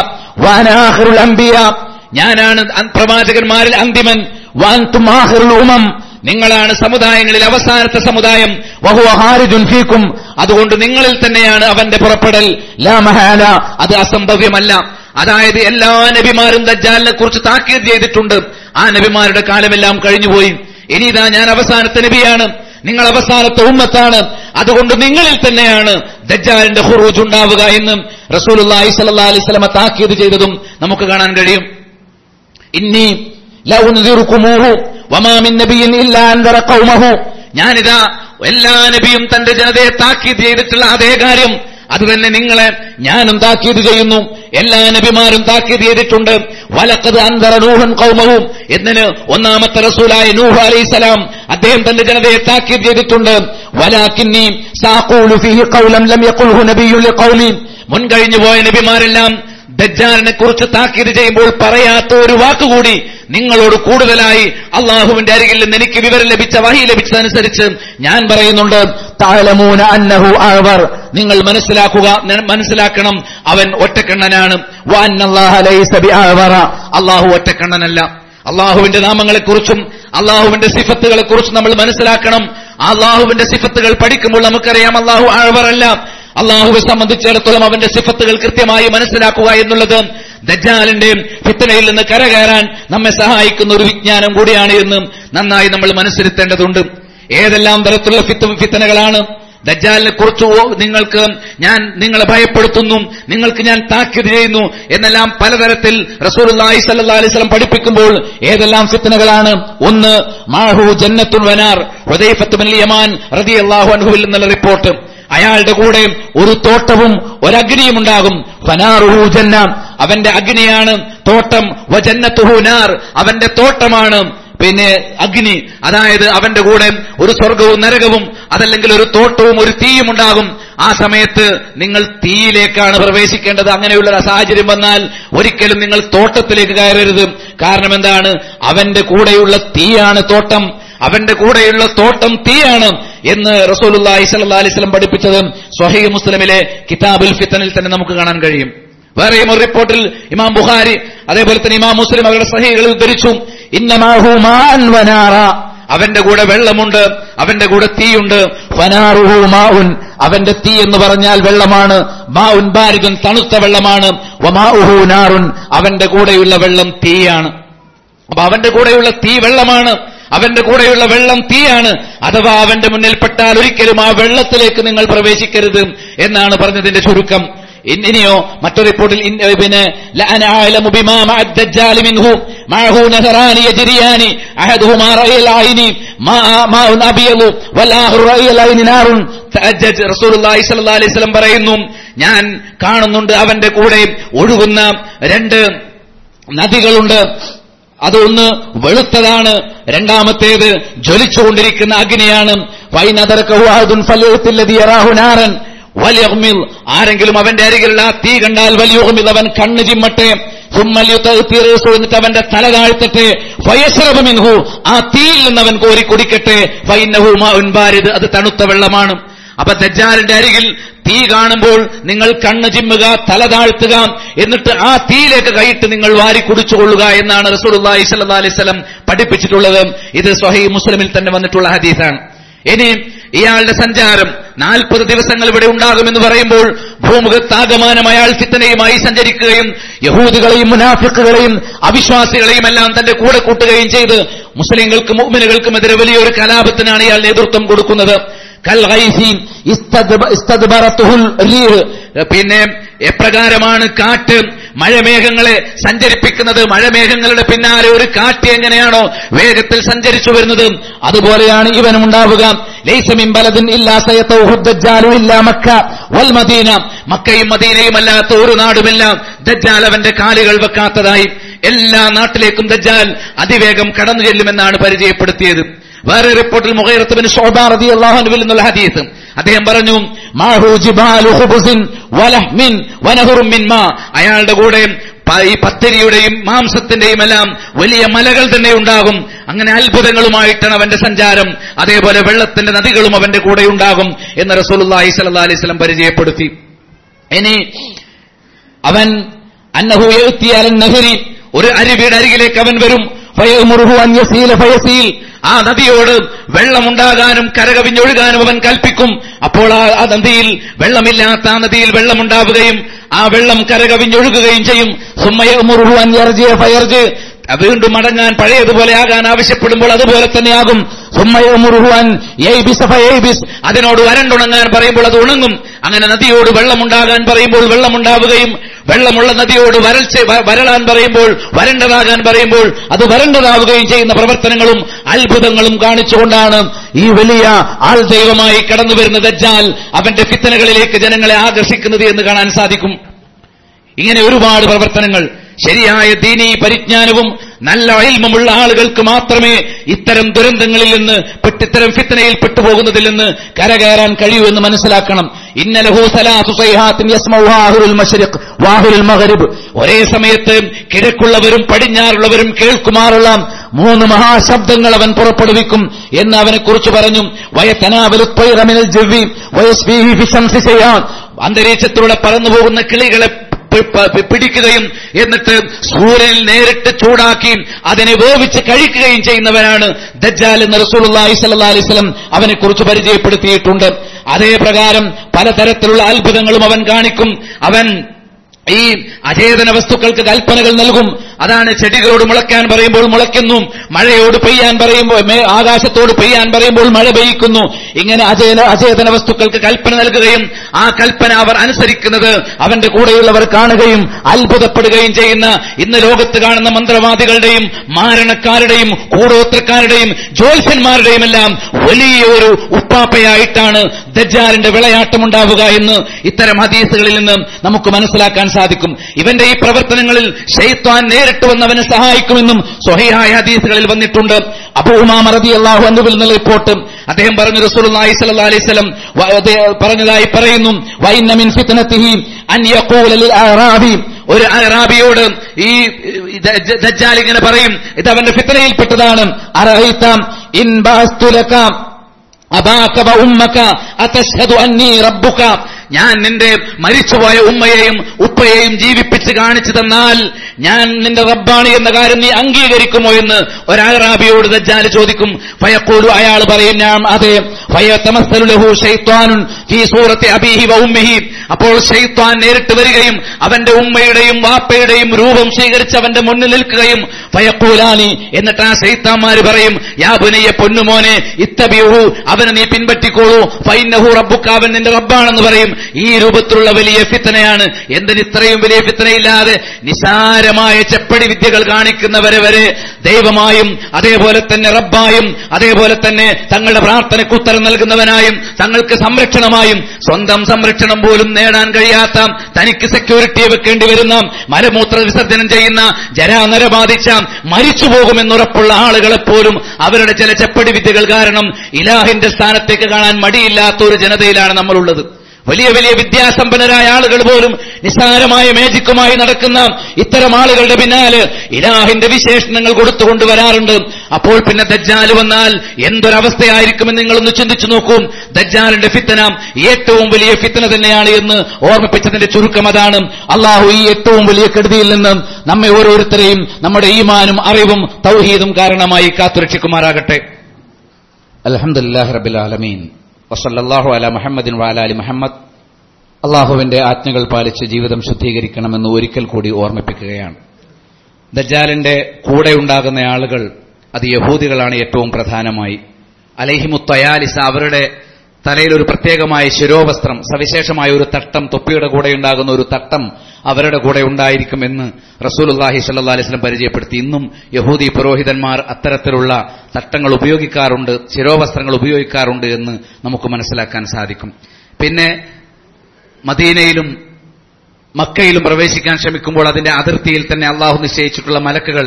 വാനാഹിറുൽ അംബിയ ഞാനാണ് അൻ- പ്രവാചകന്മാരിൽ അന്തിമൻ വാൻതും ആഹിറുൽ ഉമം നിങ്ങളാണ് സമുദായങ്ങളിൽ അവസാനത്തെ സമുദായം വഹുവ ഹാരിജുൻ ഫീക്കും അതുകൊണ്ട് നിങ്ങളിൽ തന്നെയാണ് അവന്റെ പുറപ്പെടൽ ലാ മഹാല അത് അസംഭവ്യമല്ല അതായത് എല്ലാ നബിമാരും ദജ്ജാലിനെ കുറിച്ച് താക്കീത് ചെയ്തിട്ടുണ്ട് ആ നബിമാരുടെ കാലമെല്ലാം കഴിഞ്ഞുപോയി ഇനി ഇതാ ഞാൻ അവസാനത്തെ നബിയാണ് നിങ്ങൾ അവസാനത്തെ ഉമ്മത്താണ് അതുകൊണ്ട് നിങ്ങളിൽ തന്നെയാണ് ദജ്ജാലിന്റെ ഹുറൂജ് ഉണ്ടാവുക എന്നും റസൂലുള്ളാഹി സ്വല്ലല്ലാഹി അലൈഹി വസല്ലമ താക്കീത് ചെയ്തതും നമുക്ക് കാണാൻ കഴിയും ഇന്നി ലഉൻദിറുകുമൂഹു വമാ മിൻ നബിയിൻ ഇല്ലാ അൻദറ ഖൗമഹു ഞാനിതാ എല്ലാ നബിയും തന്റെ ജനതയെ താക്കീത് ചെയ്തിട്ടുള്ള അതേ കാര്യം അത് തന്നെ നിങ്ങളെ ഞാനും താക്കീത് ചെയ്യുന്നു എല്ലാ നബിമാരും താക്കീത് ചെയ്തിട്ടുണ്ട് വലക്കത് അന്തര നൂഹൻ കൗമവും എന്നതിന് ഒന്നാമത്തെ റസൂലായ നൂഹ് അലൈഹിസലാം അദ്ദേഹം തന്റെ ജനതയെ താക്കീത് ചെയ്തിട്ടുണ്ട് വലാക്കിന്നി സാഖൂലു ഫീഹി ഖൗലം ലം യഖുൽഹു നബിയ്യുൽ ലിഖൗലി മുൻകഴിഞ്ഞു പോയ നബിമാരെല്ലാം ദജ്ജാലിനെ കുറിച്ച് താക്കീത് ചെയ്യുമ്പോൾ പറയാത്ത ഒരു വാക്കുകൂടി നിങ്ങളോട് കൂടുതലായി അള്ളാഹുവിന്റെ അരികിൽ നിന്ന് എനിക്ക് വിവരം ലഭിച്ച വഹി ലഭിച്ചതനുസരിച്ച് ഞാൻ പറയുന്നുണ്ട് താലമൂന അന്നഹു അഴവർ നിങ്ങൾ മനസ്സിലാക്കുക ന- മനസ്സിലാക്കണം അവൻ ഒറ്റക്കണ്ണനാണ് വഅന്നല്ലാഹ ലൈസ ബിഅഅ്വറ. അള്ളാഹു ഒറ്റക്കണ്ണനല്ല അള്ളാഹുവിന്റെ നാമങ്ങളെക്കുറിച്ചും അള്ളാഹുവിന്റെ സിഫത്തുകളെ കുറിച്ചും നമ്മൾ മനസ്സിലാക്കണം ആ അള്ളാഹുവിന്റെ സിഫത്തുകൾ പഠിക്കുമ്പോൾ നമുക്കറിയാം അള്ളാഹു അഴവറല്ല അള്ളാഹുവെ സംബന്ധിച്ചിടത്തോളം അവന്റെ സിഫത്തുകൾ കൃത്യമായി മനസ്സിലാക്കുക എന്നുള്ളത് ദജ്ജാലിന്റെ ഫിത്തനയിൽ നിന്ന് കരകയറാൻ നമ്മെ സഹായിക്കുന്ന ഒരു വിജ്ഞാനം കൂടിയാണ് എന്ന് നന്നായി നമ്മൾ മനസ്സിരുത്തേണ്ടതുണ്ട് ഏതെല്ലാം തരത്തിലുള്ള ഫിത്ത ഫിത്തനകളാണ് ദജ്ജാലിനെ കുറിച്ച് ഓ- നിങ്ങൾക്ക് ഞാൻ നിങ്ങളെ ഭയപ്പെടുത്തുന്നു നിങ്ങൾക്ക് ഞാൻ താക്കീത് ചെയ്യുന്നു എന്നെല്ലാം പലതരത്തിൽ റസൂലുള്ളാഹി സ്വല്ലല്ലാഹി അലൈഹി വസല്ലം പഠിപ്പിക്കുമ്പോൾ ഏതെല്ലാം ഫിത്തനകളാണ് ഒന്ന് മാഹു ജന്നത്തുൽ വനാർ ഹുദൈഫത്ത് ബിൻ യമാൻ റളിയല്ലാഹു അൻഹുവിൽ നിന്നുള്ള റിപ്പോർട്ട് അയാളുടെ കൂടെ ഒരു തോട്ടവും ഒരഗ്നിയും ഉണ്ടാകും ഫനാറുഹു ജന്ന അവന്റെ അഗ്നിയാണ് തോട്ടം വജന്നത്തുഹു നാർ അവന്റെ തോട്ടമാണ് പിന്നെ അഗ്നി അതായത് അവന്റെ കൂടെ ഒരു സ്വർഗവും നരകവും അതല്ലെങ്കിൽ ഒരു തോട്ടവും ഒരു തീയും ഉണ്ടാകും ആ സമയത്ത് നിങ്ങൾ തീയിലേക്കാണ് പ്രവേശിക്കേണ്ടത് അങ്ങനെയുള്ള ഒരു സാഹചര്യം വന്നാൽ ഒരിക്കലും നിങ്ങൾ തോട്ടത്തിലേക്ക് കയറരുത് കാരണം എന്താണ് അവന്റെ കൂടെയുള്ള തീയാണ് തോട്ടം അവന്റെ കൂടെയുള്ള തോട്ടം തീയാണ് എന്ന് റസൂലുള്ളാഹി സ്വല്ലല്ലാഹി അലൈഹി വസല്ലം പഠിപ്പിച്ചത് സ്വഹീഹ് മുസ്ലിമിലെ കിതാബുൽ ഫിത്തനിൽ തന്നെ നമുക്ക് കാണാൻ കഴിയും വേറെയും ഒരു റിപ്പോർട്ടിൽ ഇമാം ബുഖാരി അതേപോലെ തന്നെ ഇമാം മുസ്ലിം അവരുടെ സഹികളിൽ ഉദ്ധരിച്ചു ഇന്നമാഹു മാൻ വനാറ അവന്റെ കൂടെ വെള്ളമുണ്ട് അവന്റെ കൂടെ തീയുണ്ട് ഫനാറുഹു മാഉൻ അവന്റെ തീ എന്ന് പറഞ്ഞാൽ വെള്ളമാണ് മാഉൻ ബാരിദുൻ തണുത്ത വെള്ളമാണ് വമാഉഹു നാറുൻ അവന്റെ കൂടെയുള്ള വെള്ളം തീയാണ് അപ്പൊ അവന്റെ കൂടെയുള്ള തീ വെള്ളമാണ് അവന്റെ കൂടെയുള്ള വെള്ളം തീയാണ് അഥവാ അവന്റെ മുന്നിൽ പെട്ടാൽ ഒരിക്കലും ആ വെള്ളത്തിലേക്ക് നിങ്ങൾ പ്രവേശിക്കരുത് എന്നാണ് പറഞ്ഞതിന്റെ ചുരുക്കം ഇൻ- ഇനിയോ മറ്റൊരു റിപ്പോർട്ടിൽ ഇൻ- ഏ, പിന്നെ ലഅന അഅലമു ബിമാ മഅ الدجال منه معه نهران يجريان احدهما رأي العين ماء ماء ابيض والاخر رأي العين نار تأجج رسول الله صلى الله عليه وسلم പറയുന്നു ഞാൻ കാണുന്നുണ്ട് അവന്റെ കൂടെ ഒഴുകുന്ന രണ്ട് നദികളുണ്ട് അതൊന്ന് വെളുത്തതാണ് രണ്ടാമത്തേത് ജ്വലിച്ചുകൊണ്ടിരിക്കുന്ന അഗ്നിയാണ് വൈനതർക്കഹുദുൻ ഫലത്തില്ലതിയറാഹുനാരൻ വലിയഹ്മിൽ ആരെങ്കിലും അവന്റെ അരികിലുള്ള ആ തീ കണ്ടാൽ വലിയുഹ്മിൽ അവൻ കണ്ണ് ചിമ്മട്ടെ സുമ്മൽ യുത്തീറേസു എന്നിട്ട് അവന്റെ തല താഴ്ത്തട്ടെ ഫയശ്രബമിൻഹു ആ തീയിൽ നിന്ന് അവൻ കോരി കുടിക്കട്ടെ ഫൈനഹു മാ ഉൻബാരിത് അത് തണുത്ത വെള്ളമാണ് അപ്പൊ ദജ്ജാലിന്റെ അരികിൽ തീ കാണുമ്പോൾ നിങ്ങൾ കണ്ണ് ചിമ്മുക തല താഴ്ത്തുക എന്നിട്ട് ആ തീയിലേക്ക് കൈയിട്ട് നിങ്ങൾ വാരി കുടിച്ചുകൊള്ളുക എന്നാണ് റസൂലുള്ളാഹി സ്വല്ലല്ലാഹി അലൈഹി വസല്ലം പഠിപ്പിച്ചിട്ടുള്ളത് ഇത് സ്വഹീഹ് മുസ്ലിമിൽ തന്നെ വന്നിട്ടുള്ള ഹദീസാണ് ഇനി ഇയാളുടെ സഞ്ചാരം നാൽപ്പത് ദിവസങ്ങൾ ഇവിടെ ഉണ്ടാകുമെന്ന് പറയുമ്പോൾ ഭൂമുഖത്താകമാനം അയാൾ ഫിത്തനയുമായി സഞ്ചരിക്കുകയും യഹൂദികളെയും മുനാഫിക്കുകളെയും അവിശ്വാസികളെയും എല്ലാം തന്റെ കൂടെ കൂട്ടുകയും ചെയ്ത് മുസ്ലിങ്ങൾക്കും മുഅ്മിനുകൾക്കുമെതിരെ വലിയൊരു കലാപത്തിനാണ് ഇയാൾ നേതൃത്വം കൊടുക്കുന്നത് കൽഗൈസി ഇസ്തദ്ബ- ഇസ്തദ്ബറത്തുഹുൽ റീഹ്. പിന്നെ എപ്രകാരമാണ് കാറ്റ് മഴമേഘങ്ങളെ സഞ്ചരിപ്പിക്കുന്നത് മഴമേഘങ്ങളുടെ പിന്നാലെ ഒരു കാറ്റ് എങ്ങനെയാണോ വേഗത്തിൽ സഞ്ചരിച്ചു വരുന്നത് അതുപോലെയാണ് ഇവനും ഉണ്ടാവുക ലൈസമിൻ ബലദിൻ ഇല്ലാ സയത്തൗഹു ദജ്ജാലു ഇല്ലാ മക്ക വൽ മദീന മക്കയും മദീനയും അല്ലാത്ത ഒരു നാടുമില്ല ദജ്ജാൽ അവന്റെ കാലുകൾ വെക്കാത്തതായി എല്ലാ നാട്ടിലേക്കും ദജ്ജാൽ അതിവേഗം കടന്നു ചെല്ലുമെന്നാണ് പരിചയപ്പെടുത്തിയത് വേറെ റിപ്പോർട്ടിൽ മുഖൈറത്തുബിന് റളിയല്ലാഹുവിൽ നിന്നുള്ള ഹദീസ് അദ്ദേഹം പറഞ്ഞു മാഹു ജിബാലു ഖുബുസിൻ വലഹ്മിൻ വനഹുറും മിൻ മാ അയാളുടെ കൂടെ പ- ഈ പത്തിരിയുടെയും മാംസത്തിന്റെയും എല്ലാം വലിയ മലകൾ തന്നെ ഉണ്ടാകും അങ്ങനെ അത്ഭുതങ്ങളുമായിട്ടാണ് അവന്റെ സഞ്ചാരം അതേപോലെ വെള്ളത്തിന്റെ നദികളും അവന്റെ കൂടെ ഉണ്ടാകും എന്ന് റസൂലുള്ളാഹി സ്വല്ലല്ലാഹി അലൈഹി വസല്ലം പരിചയപ്പെടുത്തി ഇനി അവൻ അന്നഹു യഅ്തി അലൻ നഹരി ഒരു അരുവിയുടെ അരികിലേക്ക് അവൻ വരും ഫയമുറുഹു അൻ യസീല ഫയസീൽ ആ നദിയോട് വെള്ളമുണ്ടാകാനും കരകവിഞ്ഞൊഴുകാനും അവൻ കൽപ്പിക്കും അപ്പോൾ ആ ആ നദിയിൽ വെള്ളമില്ലാത്ത ആ നദിയിൽ വെള്ളമുണ്ടാവുകയും ആ വെള്ളം കരകവിഞ്ഞൊഴുകുകയും ചെയ്യും സുമ്മയമുറുഹു അൻ യർജിയ ഫയർജ് വീണ്ടും മടങ്ങാൻ പഴയതുപോലെ ആകാൻ ആവശ്യപ്പെടുമ്പോൾ അതുപോലെ തന്നെയാകും സുമ്മയമുറുഹുവാൻ അതിനോട് വരണ്ടുണങ്ങാൻ പറയുമ്പോൾ അത് ഉണങ്ങും അങ്ങനെ നദിയോട് വെള്ളമുണ്ടാകാൻ പറയുമ്പോൾ വെള്ളമുണ്ടാവുകയും വെള്ളമുള്ള നദിയോട് വരൾച്ച വ- വരളാൻ പറയുമ്പോൾ വരണ്ടതാകാൻ പറയുമ്പോൾ അത് വരണ്ടതാവുകയും ചെയ്യുന്ന പ്രവർത്തനങ്ങളും അത്ഭുതങ്ങളും കാണിച്ചുകൊണ്ടാണ് ഈ വലിയ ആൾ ദൈവമായി കടന്നു വരുന്ന ദജ്ജാൽ അവന്റെ ഫിത്തനകളിലേക്ക് ജനങ്ങളെ ആകർഷിക്കുന്നത് എന്ന് കാണാൻ സാധിക്കും ഇങ്ങനെ ഒരുപാട് പ്രവർത്തനങ്ങൾ ശരിയായ ദീനീ പരിജ്ഞാനവും നല്ല അയൽമുള്ള ആളുകൾക്ക് മാത്രമേ ഇത്തരം ദുരന്തങ്ങളിൽ നിന്ന് പെട്ട് ഇത്തരം ഫിത്തനയിൽ പെട്ടുപോകുന്നതിൽ നിന്ന് കരകയറാൻ കഴിയൂ എന്ന് മനസ്സിലാക്കണം ഇന്നലഹു സലാത്തു സൈഹാത്തിൻ യസ്മഉഹാ അഹ്ലുൽ മശ്രിഖ് വാഹുൽ മഗ്രിബ് ഒരേ സമയത്ത് കിഴക്കുള്ളവരും പടിഞ്ഞാറുള്ളവരും കേൾക്കുമാറുള്ള മൂന്ന് മഹാശബ്ദങ്ങൾ അവൻ പുറപ്പെടുവിക്കും എന്ന് അവനെ കുറിച്ച് പറഞ്ഞു വയത്തനാവലുത്വൈറമിനൽ ജവ്വി വയസ്ഫീഹി ഫിശംസി ചെയ്യാൻ അന്തരീക്ഷത്തിലൂടെ പറന്നുപോകുന്ന കിളികളെ പി- പി- പിടിക്കുകയും എന്നിട്ട് സൂര്യനിൽ നേരിട്ട് ചൂടാക്കി അതിനെ വേവിച്ച് കഴിക്കുകയും ചെയ്യുന്നവനാണ് ദജ്ജാൽ എന്ന് റസൂലുള്ളാഹി സ്വല്ലല്ലാഹി അലൈഹി വസല്ലം അവനെ കുറിച്ച് പരിചയപ്പെടുത്തിയിട്ടുണ്ട് അതേ പ്രകാരം പലതരത്തിലുള്ള അത്ഭുതങ്ങളും അവൻ കാണിക്കും അവൻ ഈ അചേതന വസ്തുക്കൾക്ക് കൽപ്പനകൾ നൽകും അതാണ് ചെടികളോട് മുളയ്ക്കാൻ പറയുമ്പോൾ മുളയ്ക്കുന്നു മഴയോട് പെയ്യാൻ പറയുമ്പോൾ മേ- ആകാശത്തോട് പെയ്യാൻ പറയുമ്പോൾ മഴ പെയ്യിക്കുന്നു ഇങ്ങനെ അചേന അചേതന വസ്തുക്കൾക്ക് കൽപ്പന നൽകുകയും ആ കൽപ്പന അവർ അനുസരിക്കുന്നത് അവന്റെ കൂടെയുള്ളവർ കാണുകയും അത്ഭുതപ്പെടുകയും ചെയ്യുന്ന ഇന്ന് ലോകത്ത് കാണുന്ന മന്ത്രവാദികളുടെയും മാരണക്കാരുടെയും കൂടോത്രക്കാരുടെയും ജ്യോത്സ്യന്മാരുടെയും എല്ലാം വലിയ ഒരു ഉപ്പാപ്പയായിട്ടാണ് ദജ്ജാലിന്റെ വിളയാട്ടമുണ്ടാവുക എന്ന് ഇത്തരം ഹദീസുകളിൽ നിന്ന് നമുക്ക് മനസ്സിലാക്കാൻ സാധിക്കും ഇവന്റെ ഈ പ്രവർത്തനങ്ങളിൽ ഷെയ്ത്താൻ നേരിട്ട് വന്ന് അവനെ സഹായിക്കുമെന്നും സ്വഹിയായ ഹദീസുകളിൽ വന്നിട്ടുണ്ട് അബൂമാമ റളിയല്ലാഹു അൻഹുവിൽ നിന്നുള്ള റിപ്പോർട്ട് അദ്ദേഹം പറഞ്ഞു റസൂലുള്ളാഹി സ്വല്ലല്ലാഹി അലൈഹി വസല്ലം വ- അദ്ദേഹം പറഞ്ഞതായി പറയുന്നു വൈന്ന മിൻ ഫിത്നതിഹി അൻ യഖൂല ലിൽ അറാബി ഒരു അറാബിയോട് ഈ ദജ്ജ- ദജ്ജാൽ ഇങ്ങനെ പറയും ഇത് അവന്റെ ഫിത്തനയിൽപ്പെട്ടതാണ് അറഹൈത ഇൻ ബാസ്തുലക അബാക വ ഉമ്മക അതശ്ഹദു അന്നി റബ്ബുക ഞാൻ നിന്റെ മരിച്ചുപോയ ഉമ്മയെയും ഉപ്പയെയും ജീവിപ്പിച്ച് കാണിച്ചു തന്നാൽ ഞാൻ നിന്റെ റബ്ബാണ് എന്ന കാര്യം നീ അംഗീകരിക്കുമോ എന്ന് ഒരാറാബിയോട് ദജ്ജാൽ ചോദിക്കും ഫയക്കൂലു അയാൾ പറയും ഞാൻ അതെ ഫയതമസ്സലു ലഹു ശൈത്വാനുൻ ഫീ സൂറത്തി അബീഹി വ ഉമ്മിഹി അപ്പോൾ ശൈത്വാൻ നേരിട്ട് വരികയും അവന്റെ ഉമ്മയുടെയും വാപ്പയുടെയും രൂപം സ്വീകരിച്ച് അവന്റെ മുന്നിൽ നിൽക്കുകയും ഫയക്കൂലാനി എന്നിട്ട് ആ ശൈത്താന്മാര് പറയും യാ ബുനയ്യ പൊന്നുമോനെ ഇത്തബിയുഹു അവനെ നീ പിൻപറ്റിക്കോളൂ ഫൈനഹു റബ്ബുക്ക അവൻ നിന്റെ റബ്ബാണെന്ന് പറയും ഈ രൂപത്തിലുള്ള വലിയ ഫിത്തനയാണ് എന്തിന് ഇത്രയും വലിയ ഫിത്തനയില്ലാതെ നിസാരമായ ചെപ്പടി വിദ്യകൾ കാണിക്കുന്നവരെ വരെ ദൈവമായും അതേപോലെ തന്നെ റബ്ബായും അതേപോലെ തന്നെ തങ്ങളുടെ പ്രാർത്ഥനയ്ക്ക് ഉത്തരം നൽകുന്നവനായും തങ്ങൾക്ക് സംരക്ഷണമായും സ്വന്തം സംരക്ഷണം പോലും നേടാൻ കഴിയാത്ത തനിക്ക് സെക്യൂരിറ്റിയെ വെക്കേണ്ടി വരുന്ന മലമൂത്ര വിസർജനം ചെയ്യുന്ന ജരാനര ബാധിച്ച മരിച്ചു പോകുമെന്നുറപ്പുള്ള ആളുകളെ പോലും അവരുടെ ചില ചെപ്പടി വിദ്യകൾ കാരണം ഇലാഹിന്റെ സ്ഥാനത്തേക്ക് കാണാൻ മടിയില്ലാത്ത ഒരു ജനതയിലാണ് നമ്മളുള്ളത് വലിയ വലിയ വിദ്യാസമ്പന്നരായ ആളുകൾ പോലും നിസ്സാരമായ മേജിക്കുമായി നടക്കുന്ന ഇത്തരം ആളുകളുടെ പിന്നാലെ ഇലാഹിന്റെ വിശേഷണങ്ങൾ കൊടുത്തുകൊണ്ട് വരാറുണ്ട് അപ്പോൾ പിന്നെ ദജ്ജാല് വന്നാൽ എന്തൊരവസ്ഥയായിരിക്കുമെന്ന് നിങ്ങളൊന്ന് ചിന്തിച്ചു നോക്കൂ ദജ്ജാലിന്റെ ഫിത്തന ഏറ്റവും വലിയ ഫിത്തന തന്നെയാണ് എന്ന് ഓർമ്മിപ്പിച്ചതിന്റെ ചുരുക്കം അതാണ് അള്ളാഹു ഈ ഏറ്റവും വലിയ കെടുതിയിൽ നിന്ന് നമ്മെ ഓരോരുത്തരെയും നമ്മുടെ ഈമാനും അറിവും തൗഹീദും കാരണമായി കാത്തുരക്ഷിക്കുമാറാകട്ടെ അലഹമുല്ലാഹി റബിൽ ആലമീൻ വസല്ലാഹു അല മുഹമ്മദിൻ വാലാലി മുഹമ്മദ് അള്ളാഹുവിന്റെ ആജ്ഞകൾ പാലിച്ച് ജീവിതം ശുദ്ധീകരിക്കണമെന്ന് ഒരിക്കൽ കൂടി ഓർമ്മിപ്പിക്കുകയാണ് ദജ്ജാലിന്റെ കൂടെ ഉണ്ടാകുന്ന ആളുകൾ അത് യഹൂദികളാണ് ഏറ്റവും പ്രധാനമായി അലഹിമുത്തയാലിസ അവരുടെ തലയിൽ ഒരു പ്രത്യേകമായ ശിരോവസ്ത്രം സവിശേഷമായ ഒരു തട്ടം തൊപ്പിയുടെ കൂടെ ഉണ്ടാകുന്ന ഒരു തട്ടം അവരുടെ കൂടെ ഉണ്ടായിരിക്കുമെന്ന് റസൂലുല്ലാഹി സല്ലാ അലിസ്ലം പരിചയപ്പെടുത്തി ഇന്നും യഹൂദി പുരോഹിതന്മാർ അത്തരത്തിലുള്ള തട്ടങ്ങൾ ഉപയോഗിക്കാറുണ്ട് ശിരോവസ്ത്രങ്ങൾ ഉപയോഗിക്കാറുണ്ട് എന്ന് നമുക്ക് മനസ്സിലാക്കാൻ സാധിക്കും പിന്നെ മദീനയിലും മക്കയിലും പ്രവേശിക്കാൻ ശ്രമിക്കുമ്പോൾ അതിന്റെ അതിർത്തിയിൽ തന്നെ അള്ളാഹു നിശ്ചയിച്ചിട്ടുള്ള മലക്കുകൾ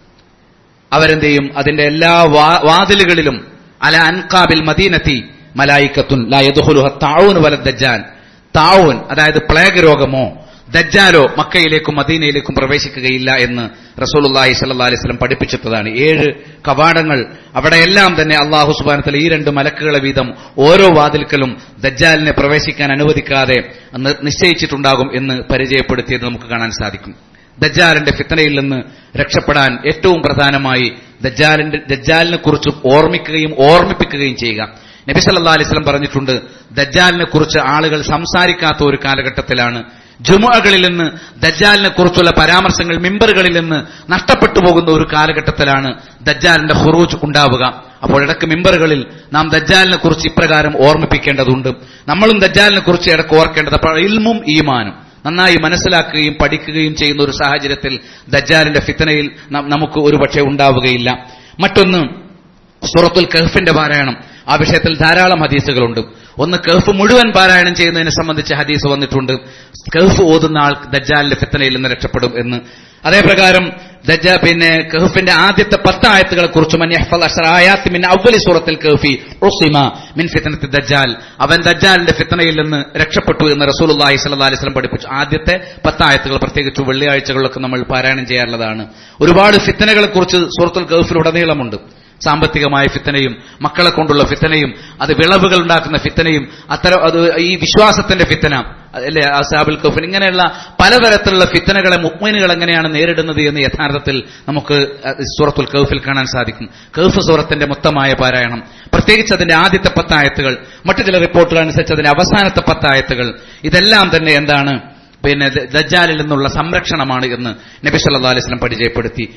അവരെന്ത് ചെയ്യും അതിന്റെ എല്ലാ വാ- വാതിലുകളിലും അല അൻകാബിൽ മദീനത്തി മലായിക്കത്തുൻ ലായദുഹുലുഹ താവൂൻ വല ദജ്ജാൽ താവൂൻ അതായത് പ്ലേഗ് രോഗമോ ദജ്ജാലോ മക്കയിലേക്കും മദീനയിലേക്കും പ്രവേശിക്കുകയില്ല എന്ന് റസൂലുള്ളാഹി സ്വല്ലല്ലാഹി അലൈഹി വസല്ലം പഠിപ്പിച്ചിട്ടതാണ് ഏഴ് കവാടങ്ങൾ അവിടെയെല്ലാം തന്നെ അള്ളാഹു സുബാനത്തിൽ ഈ രണ്ട് മലക്കുകളെ വീതം ഓരോ വാതിൽക്കലും ദജ്ജാലിനെ പ്രവേശിക്കാൻ അനുവദിക്കാതെ നി- നിശ്ചയിച്ചിട്ടുണ്ടാകും എന്ന് പരിചയപ്പെടുത്തിയത് നമുക്ക് കാണാൻ സാധിക്കും ദജ്ജാലിന്റെ ഫിത്തനയിൽ നിന്ന് രക്ഷപ്പെടാൻ ഏറ്റവും പ്രധാനമായി ദജ്ജാലിന്റെ ദജ്ജാലിനെ കുറിച്ച് ഓർമ്മിക്കുകയും ഓർമ്മിപ്പിക്കുകയും ചെയ്യുക നബി സല്ലാ അലൈസ്ലം പറഞ്ഞിട്ടുണ്ട് ദജ്ജാലിനെ കുറിച്ച് ആളുകൾ സംസാരിക്കാത്ത ഒരു കാലഘട്ടത്തിലാണ് ജുമുഅകളിൽ നിന്ന് ദജ്ജാലിനെ കുറിച്ചുള്ള പരാമർശങ്ങൾ മിമ്പറുകളിൽ നിന്ന് നഷ്ടപ്പെട്ടു പോകുന്ന ഒരു കാലഘട്ടത്തിലാണ് ദജ്ജാലിന്റെ ഹുറൂജ് ഉണ്ടാവുക അപ്പോൾ ഇടക്ക് മിമ്പറുകളിൽ നാം ദജ്ജാലിനെ കുറിച്ച് ഇപ്രകാരം ഓർമ്മിപ്പിക്കേണ്ടതുണ്ട് നമ്മളും ദജ്ജാലിനെ കുറിച്ച് ഇടക്ക് ഓർക്കേണ്ടത് അപ്പോൾ ഇൽമും ഈമാനും നന്നായി മനസ്സിലാക്കുകയും പഠിക്കുകയും ചെയ്യുന്ന ഒരു സാഹചര്യത്തിൽ ദജ്ജാലിന്റെ ഫിത്തനയിൽ നമുക്ക് ഒരുപക്ഷെ ഉണ്ടാവുകയില്ല മറ്റൊന്ന് സൂറത്തുൽ കഹഫിന്റെ പാരായണം ആ വിഷയത്തിൽ ധാരാളം ഹദീസുകളുണ്ട് ഒന്ന് കഹഫ് മുഴുവൻ പാരായണം ചെയ്യുന്നതിനെ സംബന്ധിച്ച് ഹദീസ് വന്നിട്ടുണ്ട് കഹഫ് ഓതുന്ന ആൾ ദജ്ജാലിന്റെ ഫിത്തനയിൽ നിന്ന് രക്ഷപ്പെടും എന്ന് അതേപ്രകാരം ദജ്ജ പിന്നെ കഹഫിന്റെ ആദ്യത്തെ പത്ത് ആയത്തുകളെ കുറിച്ച് അവലി സൂറത്തിൽ കഹഫി ഉസിമ മിൻ ഫിത്തനത്തി ദജ്ജാൽ അവൻ ദജ്ജാലിന്റെ ഫിത്തനയിൽ നിന്ന് രക്ഷപ്പെട്ടു എന്ന് റസൂലുള്ളാഹി സ്വല്ലല്ലാഹി അലൈഹി വസല്ലം പഠിപ്പിച്ചു ആദ്യത്തെ പത്ത് ആയത്തുകൾ പ്രത്യേകിച്ച് വെള്ളിയാഴ്ചകളിലൊക്കെ നമ്മൾ പാരായണം ചെയ്യാറുള്ളതാണ് ഒരുപാട് ഫിത്തനകളെ കുറിച്ച് സൂറത്തുൽ കഹഫിലുടനീളമുണ്ട് സാമ്പത്തികമായ ഫിത്തനയും മക്കളെ കൊണ്ടുള്ള ഫിത്തനയും അത് വിളവുകൾ ഉണ്ടാക്കുന്ന ഫിത്തനയും അത്തരം അത് ഈ വിശ്വാസത്തിന്റെ ഫിത്തന അല്ലെ അസാബുൽ കഫിൻ ഇങ്ങനെയുള്ള പലതരത്തിലുള്ള ഫിത്തനകളെ മുക്മീനുകൾ എങ്ങനെയാണ് നേരിടുന്നത് എന്ന് യഥാർത്ഥത്തിൽ നമുക്ക് സൂറത്തുൽ കൗഫിൽ കാണാൻ സാധിക്കും കൗഫ് സൂറത്തിന്റെ മൊത്തമായ പാരായണം പ്രത്യേകിച്ച് അതിന്റെ ആദ്യത്തെ പത്തായത്തുകൾ മറ്റു ചില റിപ്പോർട്ടുകൾ അനുസരിച്ച് അതിന്റെ അവസാനത്തെ പത്തായത്തുകൾ ഇതെല്ലാം തന്നെ എന്താണ് പിന്നെ ദജ്ജാലിൽ നിന്നുള്ള സംരക്ഷണമാണ് എന്ന് നബി സല്ലല്ലാഹു അലൈഹി വസല്ലം പരിചയപ്പെടുത്തി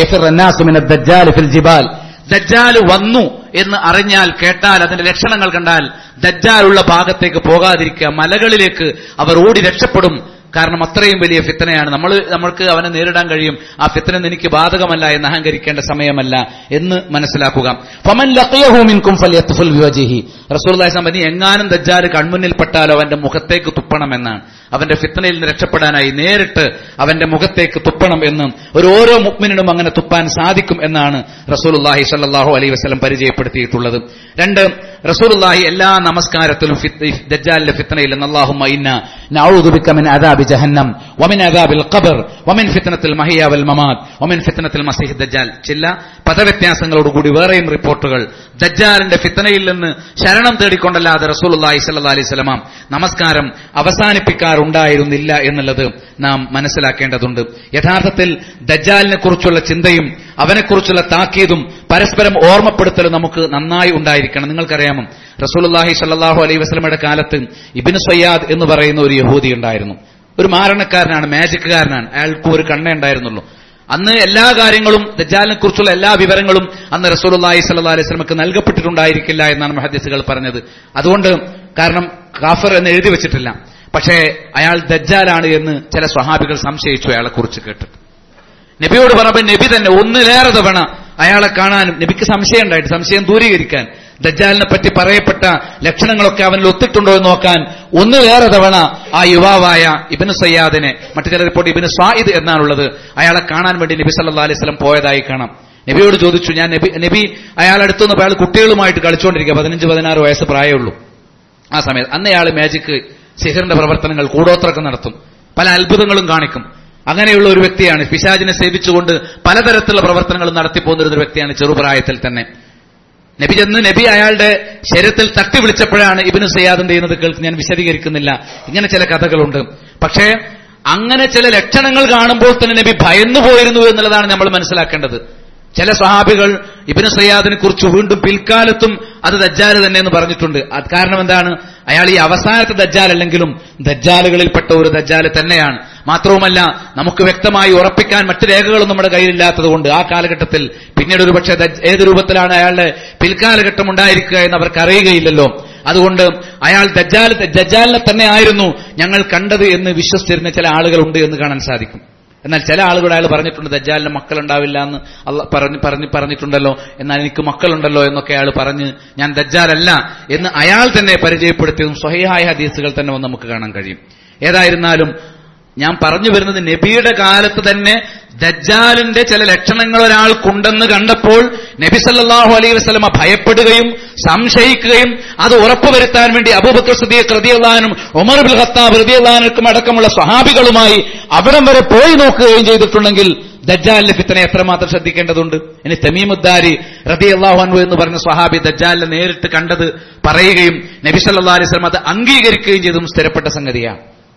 ജിബാൽ ദജ്ജാൽ വന്നു എന്ന് അറിഞ്ഞാൽ കേട്ടാൽ അതിന്റെ ലക്ഷണങ്ങൾ കണ്ടാൽ ദജ്ജാലുള്ള ഭാഗത്തേക്ക് പോകാതിരിക്കുക മലകളിലേക്ക് അവർ ഓടി രക്ഷപ്പെടും കാരണം അത്രയും വലിയ ഫിത്തനയാണ് നമ്മൾ നമ്മൾക്ക് അവനെ നേരിടാൻ കഴിയും ആ ഫിത്തന എനിക്ക് ബാധകമല്ല എന്ന് അഹങ്കരിക്കേണ്ട സമയമല്ല എന്ന് മനസ്സിലാക്കുക ഫമൻ ലഖയഹുമിൻകും ഫലിയത്ഫുൽ വിവജിഹി റസൂലുള്ളാഹി സ്വല്ലല്ലാഹു അലൈഹി എങ്ങാനും ദജ്ജാൽ കൺമുന്നിൽപ്പെട്ടാലോ അവന്റെ മുഖത്തേക്ക് തുപ്പണമെന്നാണ് അവന്റെ ഫിത്തനയിൽ നിന്ന് രക്ഷപ്പെടാനായി നേരിട്ട് അവന്റെ മുഖത്തേക്ക് തുപ്പണം എന്ന് ഒരു ഓരോ മുക്മിനും അങ്ങനെ തുപ്പാൻ സാധിക്കും എന്നാണ് റസൂലുള്ളാഹി സ്വല്ലല്ലാഹു അലൈഹി വസല്ലം പരിചയപ്പെടുത്തിയിട്ടുള്ളത് രണ്ട് റസൂലുള്ളാഹി എല്ലാ നമസ്കാരത്തിലും ദജ്ജാലിന്റെ ഫിത്തനയിൽ നിന്ന് അല്ലാഹുമ്മ ഇന്ന നഊദു ബിക മിൻ അദാബി ജഹന്നം വമിൻ അദാബിൽ ഖബർ വമിൻ ഫിത്നത്തിൽ മഹിയ വൽ മമാത് വമിൻ ഫിത്നത്തിൽ മസീഹ് ദജ്ജാൽ ചില പദവ്യത്യാസങ്ങളോടുകൂടി വേറെയും റിപ്പോർട്ടുകൾ ദജ്ജാലിന്റെ ഫിത്തനയിൽ നിന്ന് ശരണം തേടിക്കൊണ്ടല്ലാതെ റസൂലുള്ളാഹി സ്വല്ലല്ലാഹി അലൈഹി വസല്ലം നമസ്കാരം അവസാനിപ്പിക്കാറുണ്ടായിരുന്നില്ല എന്നുള്ളത് നാം മനസ്സിലാക്കേണ്ടതുണ്ട് യഥാർത്ഥത്തിൽ ദജ്ജാലിനെ കുറിച്ചുള്ള ചിന്തയും അവനെക്കുറിച്ചുള്ള താക്കീതും പരസ്പരം ഓർമ്മപ്പെടുത്തലും നമുക്ക് നന്നായി ഉണ്ടായിരിക്കണം നിങ്ങൾക്കറിയാമോ റസൂലുള്ളാഹി സ്വല്ലല്ലാഹു അലൈഹി വസല്ലമയുടെ കാലത്ത് ഇബ്നു സയ്യാദ് എന്ന് പറയുന്ന ഒരു യഹൂദി ഉണ്ടായിരുന്നു ഒരു മാരണക്കാരനാണ് മാജിക്കുകാരനാണ് അയാൾക്ക് ഒരു കണ്ണേ ഉണ്ടായിരുന്നുള്ളൂ അന്ന് എല്ലാ കാര്യങ്ങളും ദജ്ജാലിനെ കുറിച്ചുള്ള എല്ലാ വിവരങ്ങളും അന്ന് റസൂലുള്ളാഹി സ്വല്ലല്ലാഹി അലൈഹി വസല്ലമക്ക് നൽകപ്പെട്ടിട്ടുണ്ടായിരിക്കില്ല എന്നാണ് മുഹദ്ദിസുകൾ പറഞ്ഞത് അതുകൊണ്ട് കാരണം കാഫർ എന്ന് എഴുതി വെച്ചിട്ടില്ല പക്ഷേ അയാൾ ദജ്ജാലാണ് എന്ന് ചില സ്വഹാബികൾ സംശയിച്ചു അയാളെ കുറിച്ച് കേട്ടിട്ട് നബിയോട് പറഞ്ഞപ്പോൾ നബി തന്നെ ഒന്നിലേറെ തവണ അയാളെ കാണാനും നബിക്ക് സംശയം ഉണ്ടായിട്ട് സംശയം ദൂരീകരിക്കാൻ ദജ്ജാലിനെ പറ്റി പറയപ്പെട്ട ലക്ഷണങ്ങളൊക്കെ അവനിൽ ഒത്തിട്ടുണ്ടോ എന്ന് നോക്കാൻ ഒന്നിലേറെ തവണ ആ യുവാവായ ഇബിന് സയ്യാദിനെ മറ്റു ചില റിപ്പോർട്ട് ഇബിന് സ്വായിദ് എന്നാണുള്ളത് അയാളെ കാണാൻ വേണ്ടി നബി സല്ലാ അലൈഹി സ്വലം പോയതായി കാണാം നബിയോട് ചോദിച്ചു ഞാൻ നബി നബി അയാളടുത്തുനിന്ന് അയാൾ കുട്ടികളുമായിട്ട് കളിച്ചുകൊണ്ടിരിക്കുക പതിനഞ്ച് പതിനാറ് വയസ്സ് പ്രായമുള്ളൂ ആ സമയത്ത് അന്ന് അയാൾ മാജിക് സിഹറിന്റെ പ്രവർത്തനങ്ങൾ കൂടോത്രമൊക്കെ നടത്തും പല അത്ഭുതങ്ങളും കാണിക്കും അങ്ങനെയുള്ള ഒരു വ്യക്തിയാണ് പിശാജിനെ സേവിച്ചുകൊണ്ട് പലതരത്തിലുള്ള പ്രവർത്തനങ്ങൾ നടത്തിപ്പോകുന്ന ഒരു വ്യക്തിയാണ് ചെറുപ്രായത്തിൽ തന്നെ നബി ചെന്ന് നബി അയാളുടെ ശരീരത്തിൽ തട്ടി വിളിച്ചപ്പോഴാണ് ഇബിന് സയ്യാദ് ചെയ്യുന്നത് കേൾക്ക് ഞാൻ വിശദീകരിക്കുന്നില്ല ഇങ്ങനെ ചില കഥകളുണ്ട് പക്ഷേ അങ്ങനെ ചില ലക്ഷണങ്ങൾ കാണുമ്പോൾ തന്നെ നബി ഭയന്നു പോയിരുന്നു എന്നുള്ളതാണ് നമ്മൾ മനസ്സിലാക്കേണ്ടത് ചില സ്വഹാബികൾ ഇബിന് സയ്യാദിനെ കുറിച്ച് വീണ്ടും പിൽക്കാലത്തും അത് ദജ്ജാല് തന്നെ എന്ന് പറഞ്ഞിട്ടുണ്ട് അത് കാരണം എന്താണ് അയാൾ ഈ അവസാനത്തെ ദജ്ജാൽ അല്ലെങ്കിലും ദജ്ജാലുകളിൽപ്പെട്ട ഒരു ദജ്ജാല് തന്നെയാണ് മാത്രവുമല്ല നമുക്ക് വ്യക്തമായി ഉറപ്പിക്കാൻ മറ്റു രേഖകളും നമ്മുടെ കയ്യിലില്ലാത്തതുകൊണ്ട് ആ കാലഘട്ടത്തിൽ പിന്നീട് ഒരു പക്ഷേ ഏത് രൂപത്തിലാണ് അയാളുടെ പിൽക്കാലഘട്ടം ഉണ്ടായിരിക്കുക എന്ന് അവർക്ക് അറിയുകയില്ലല്ലോ അതുകൊണ്ട് അയാൾ ദജ്ജാൽ ദജ്ജാലിനെ തന്നെ ആയിരുന്നു ഞങ്ങൾ കണ്ടത് എന്ന് വിശ്വസിച്ചിരുന്ന ചില ആളുകളുണ്ട് എന്ന് കാണാൻ സാധിക്കും എന്നാൽ ചില ആളുകൾ അയാൾ പറഞ്ഞിട്ടുണ്ട് ദജ്ജാലിന് മക്കളുണ്ടാവില്ല എന്ന് അല്ല പറഞ്ഞ് പറഞ്ഞ് പറഞ്ഞിട്ടുണ്ടല്ലോ എന്നാൽ എനിക്ക് മക്കളുണ്ടല്ലോ എന്നൊക്കെ അയാൾ പറഞ്ഞ് ഞാൻ ദജ്ജാലല്ല എന്ന് അയാൾ തന്നെ പരിചയപ്പെടുത്തിയതും സ്വഹയായ ഹദീസുകൾ തന്നെ ഒന്ന് നമുക്ക് കാണാൻ കഴിയും ഏതായിരുന്നാലും ഞാൻ പറഞ്ഞു വരുന്നത് നബിയുടെ കാലത്ത് തന്നെ ദജ്ജാലിന്റെ ചില ലക്ഷണങ്ങൾ ഒരാൾക്കുണ്ടെന്ന് കണ്ടപ്പോൾ നബി സല്ലാഹു അലൈഹി വസ്ലമ ഭയപ്പെടുകയും സംശയിക്കുകയും അത് ഉറപ്പുവരുത്താൻ വേണ്ടി അബൂബക്കർ സദീഖ് റതിയല്ലാനും ഉമർ ബിൽ ഖത്താബ് റതിയല്ലാനും അടക്കമുള്ള സ്വഹാബികളുമായി അവിടം വരെ പോയി നോക്കുകയും ചെയ്തിട്ടുണ്ടെങ്കിൽ ദജ്ജാലിന്റെ ഫിത്തനെ എത്രമാത്രം ശ്രദ്ധിക്കേണ്ടതുണ്ട് ഇനി തമീമുദ്ദാരി റതി അള്ളാഹു എന്ന് പറഞ്ഞ സ്വഹാബി ദജ്ജാലിനെ നേരിട്ട് കണ്ടത് പറയുകയും നബി സല്ലാ അലൈഹി സ്വലം അത് അംഗീകരിക്കുകയും ചെയ്തതും സ്ഥിരപ്പെട്ട സംഗതിയാണ്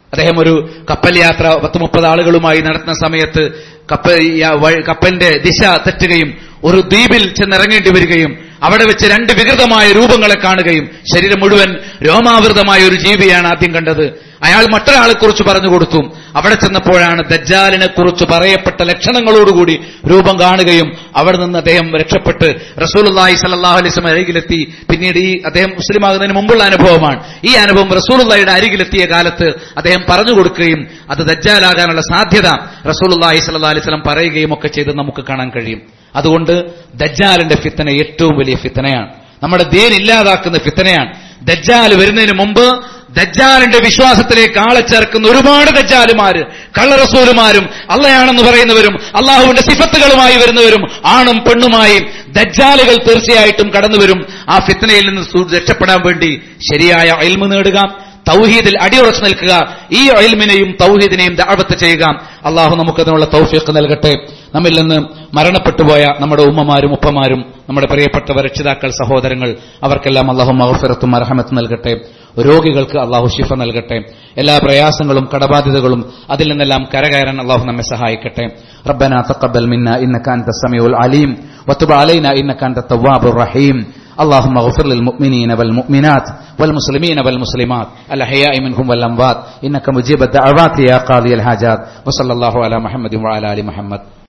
അദ്ദേഹം ഒരു കപ്പൽ യാത്ര പത്ത് മുപ്പത് ആളുകളുമായി നടത്തുന്ന സമയത്ത് കപ്പൽ യ- വ- കപ്പലിന്റെ ദിശ തെറ്റുകയും ഒരു ദ്വീപിൽ ചെന്നിറങ്ങേണ്ടി വരികയും അവിടെ വെച്ച് രണ്ട് വികൃതമായ രൂപങ്ങളെ കാണുകയും ശരീരം മുഴുവൻ രോമാവൃതമായ ഒരു ജീവിയാണ് ആദ്യം കണ്ടത് അയാൾ മറ്റൊരാളെ കുറിച്ച് പറഞ്ഞു കൊടുത്തു അവിടെ ചെന്നപ്പോഴാണ് ദജ്ജാലിനെ കുറിച്ച് പറയപ്പെട്ട ലക്ഷണങ്ങളോടുകൂടി രൂപം കാണുകയും അവിടെ നിന്ന് അദ്ദേഹം രക്ഷപ്പെട്ട് റസൂലുള്ളാഹി സല്ലല്ലാഹു അലൈഹി വസല്ലം അരികിലെത്തി പിന്നീട് ഈ അദ്ദേഹം മുസ്ലിം ആകുന്നതിന് മുമ്പുള്ള അനുഭവമാണ് ഈ അനുഭവം റസൂലുള്ളാഹിയുടെ അരികിലെത്തിയ കാലത്ത് അദ്ദേഹം പറഞ്ഞു കൊടുക്കുകയും അത് ദജ്ജാലാകാനുള്ള സാധ്യത റസൂലുള്ളാഹി സല്ലല്ലാഹു അലൈഹി വസല്ലം പറയുകയും ഒക്കെ ചെയ്ത് നമുക്ക് കാണാൻ കഴിയും അതുകൊണ്ട് ദജ്ജാലിന്റെ ഫിത്തന ഏറ്റവും വലിയ ഫിത്തനയാണ് നമ്മുടെ ദീൻ ഇല്ലാതാക്കുന്ന ഫിത്തനയാണ് ദജ്ജാൽ വരുന്നതിന് മുമ്പ് ദജ്ജാലിന്റെ വിശ്വാസത്തിലേക്ക് ആളെ ചേർക്കുന്ന ഒരുപാട് ദജ്ജാലുമാര് കള്ളറസൂലുമാരും അള്ളയാണെന്ന് പറയുന്നവരും അള്ളാഹുവിന്റെ സിഫത്തുകളുമായി വരുന്നവരും ആണും പെണ്ണുമായി ദജ്ജാലുകൾ തീർച്ചയായിട്ടും കടന്നുവരും ആ ഫിത്തനയിൽ നിന്ന് സു- രക്ഷപ്പെടാൻ വേണ്ടി ശരിയായ അയൽമ നേടുക തൗഹീദിൽ അടിയുറച്ചു നിൽക്കുക ഈ അയൽമിനെയും തൗഹീദിനെയും ദഅവത്ത് ചെയ്യുക അള്ളാഹു നമുക്കതിനുള്ള തൗഫീഖ് നൽകട്ടെ നമ്മിൽ നിന്ന് മരണപ്പെട്ടുപോയ നമ്മുടെ ഉമ്മമാരും ഉപ്പമാരും നമ്മുടെ പ്രിയപ്പെട്ടവർ രക്ഷിതാക്കൾ സഹോദരങ്ങൾ അവർക്കെല്ലാം അള്ളാഹു മഹഫിറത്തും അർഹമത്തും നൽകട്ടെ രോഗികൾക്ക് അള്ളാഹു ഷിഫ നൽകട്ടെ എല്ലാ പ്രയാസങ്ങളും കടബാധ്യതകളും അതിൽ നിന്നെല്ലാം കരകയറാൻ അള്ളാഹു നമ്മെ സഹായിക്കട്ടെ റബ്ബന തഖബ്ബൽ മിന്ന ഇന്നക അൻത സമീഉൽ അലീം വതുബ് അലൈന ഇന്നക അൻത തവ്വാബുർ റഹീം اللهم اغفر للمؤمنين والمؤمنات والمسلمين والمسلمات الأحياء منهم والأموات إنك مجيب الدعوات يا قاضي الحاجات وصلى الله على محمد وعلى آل محمد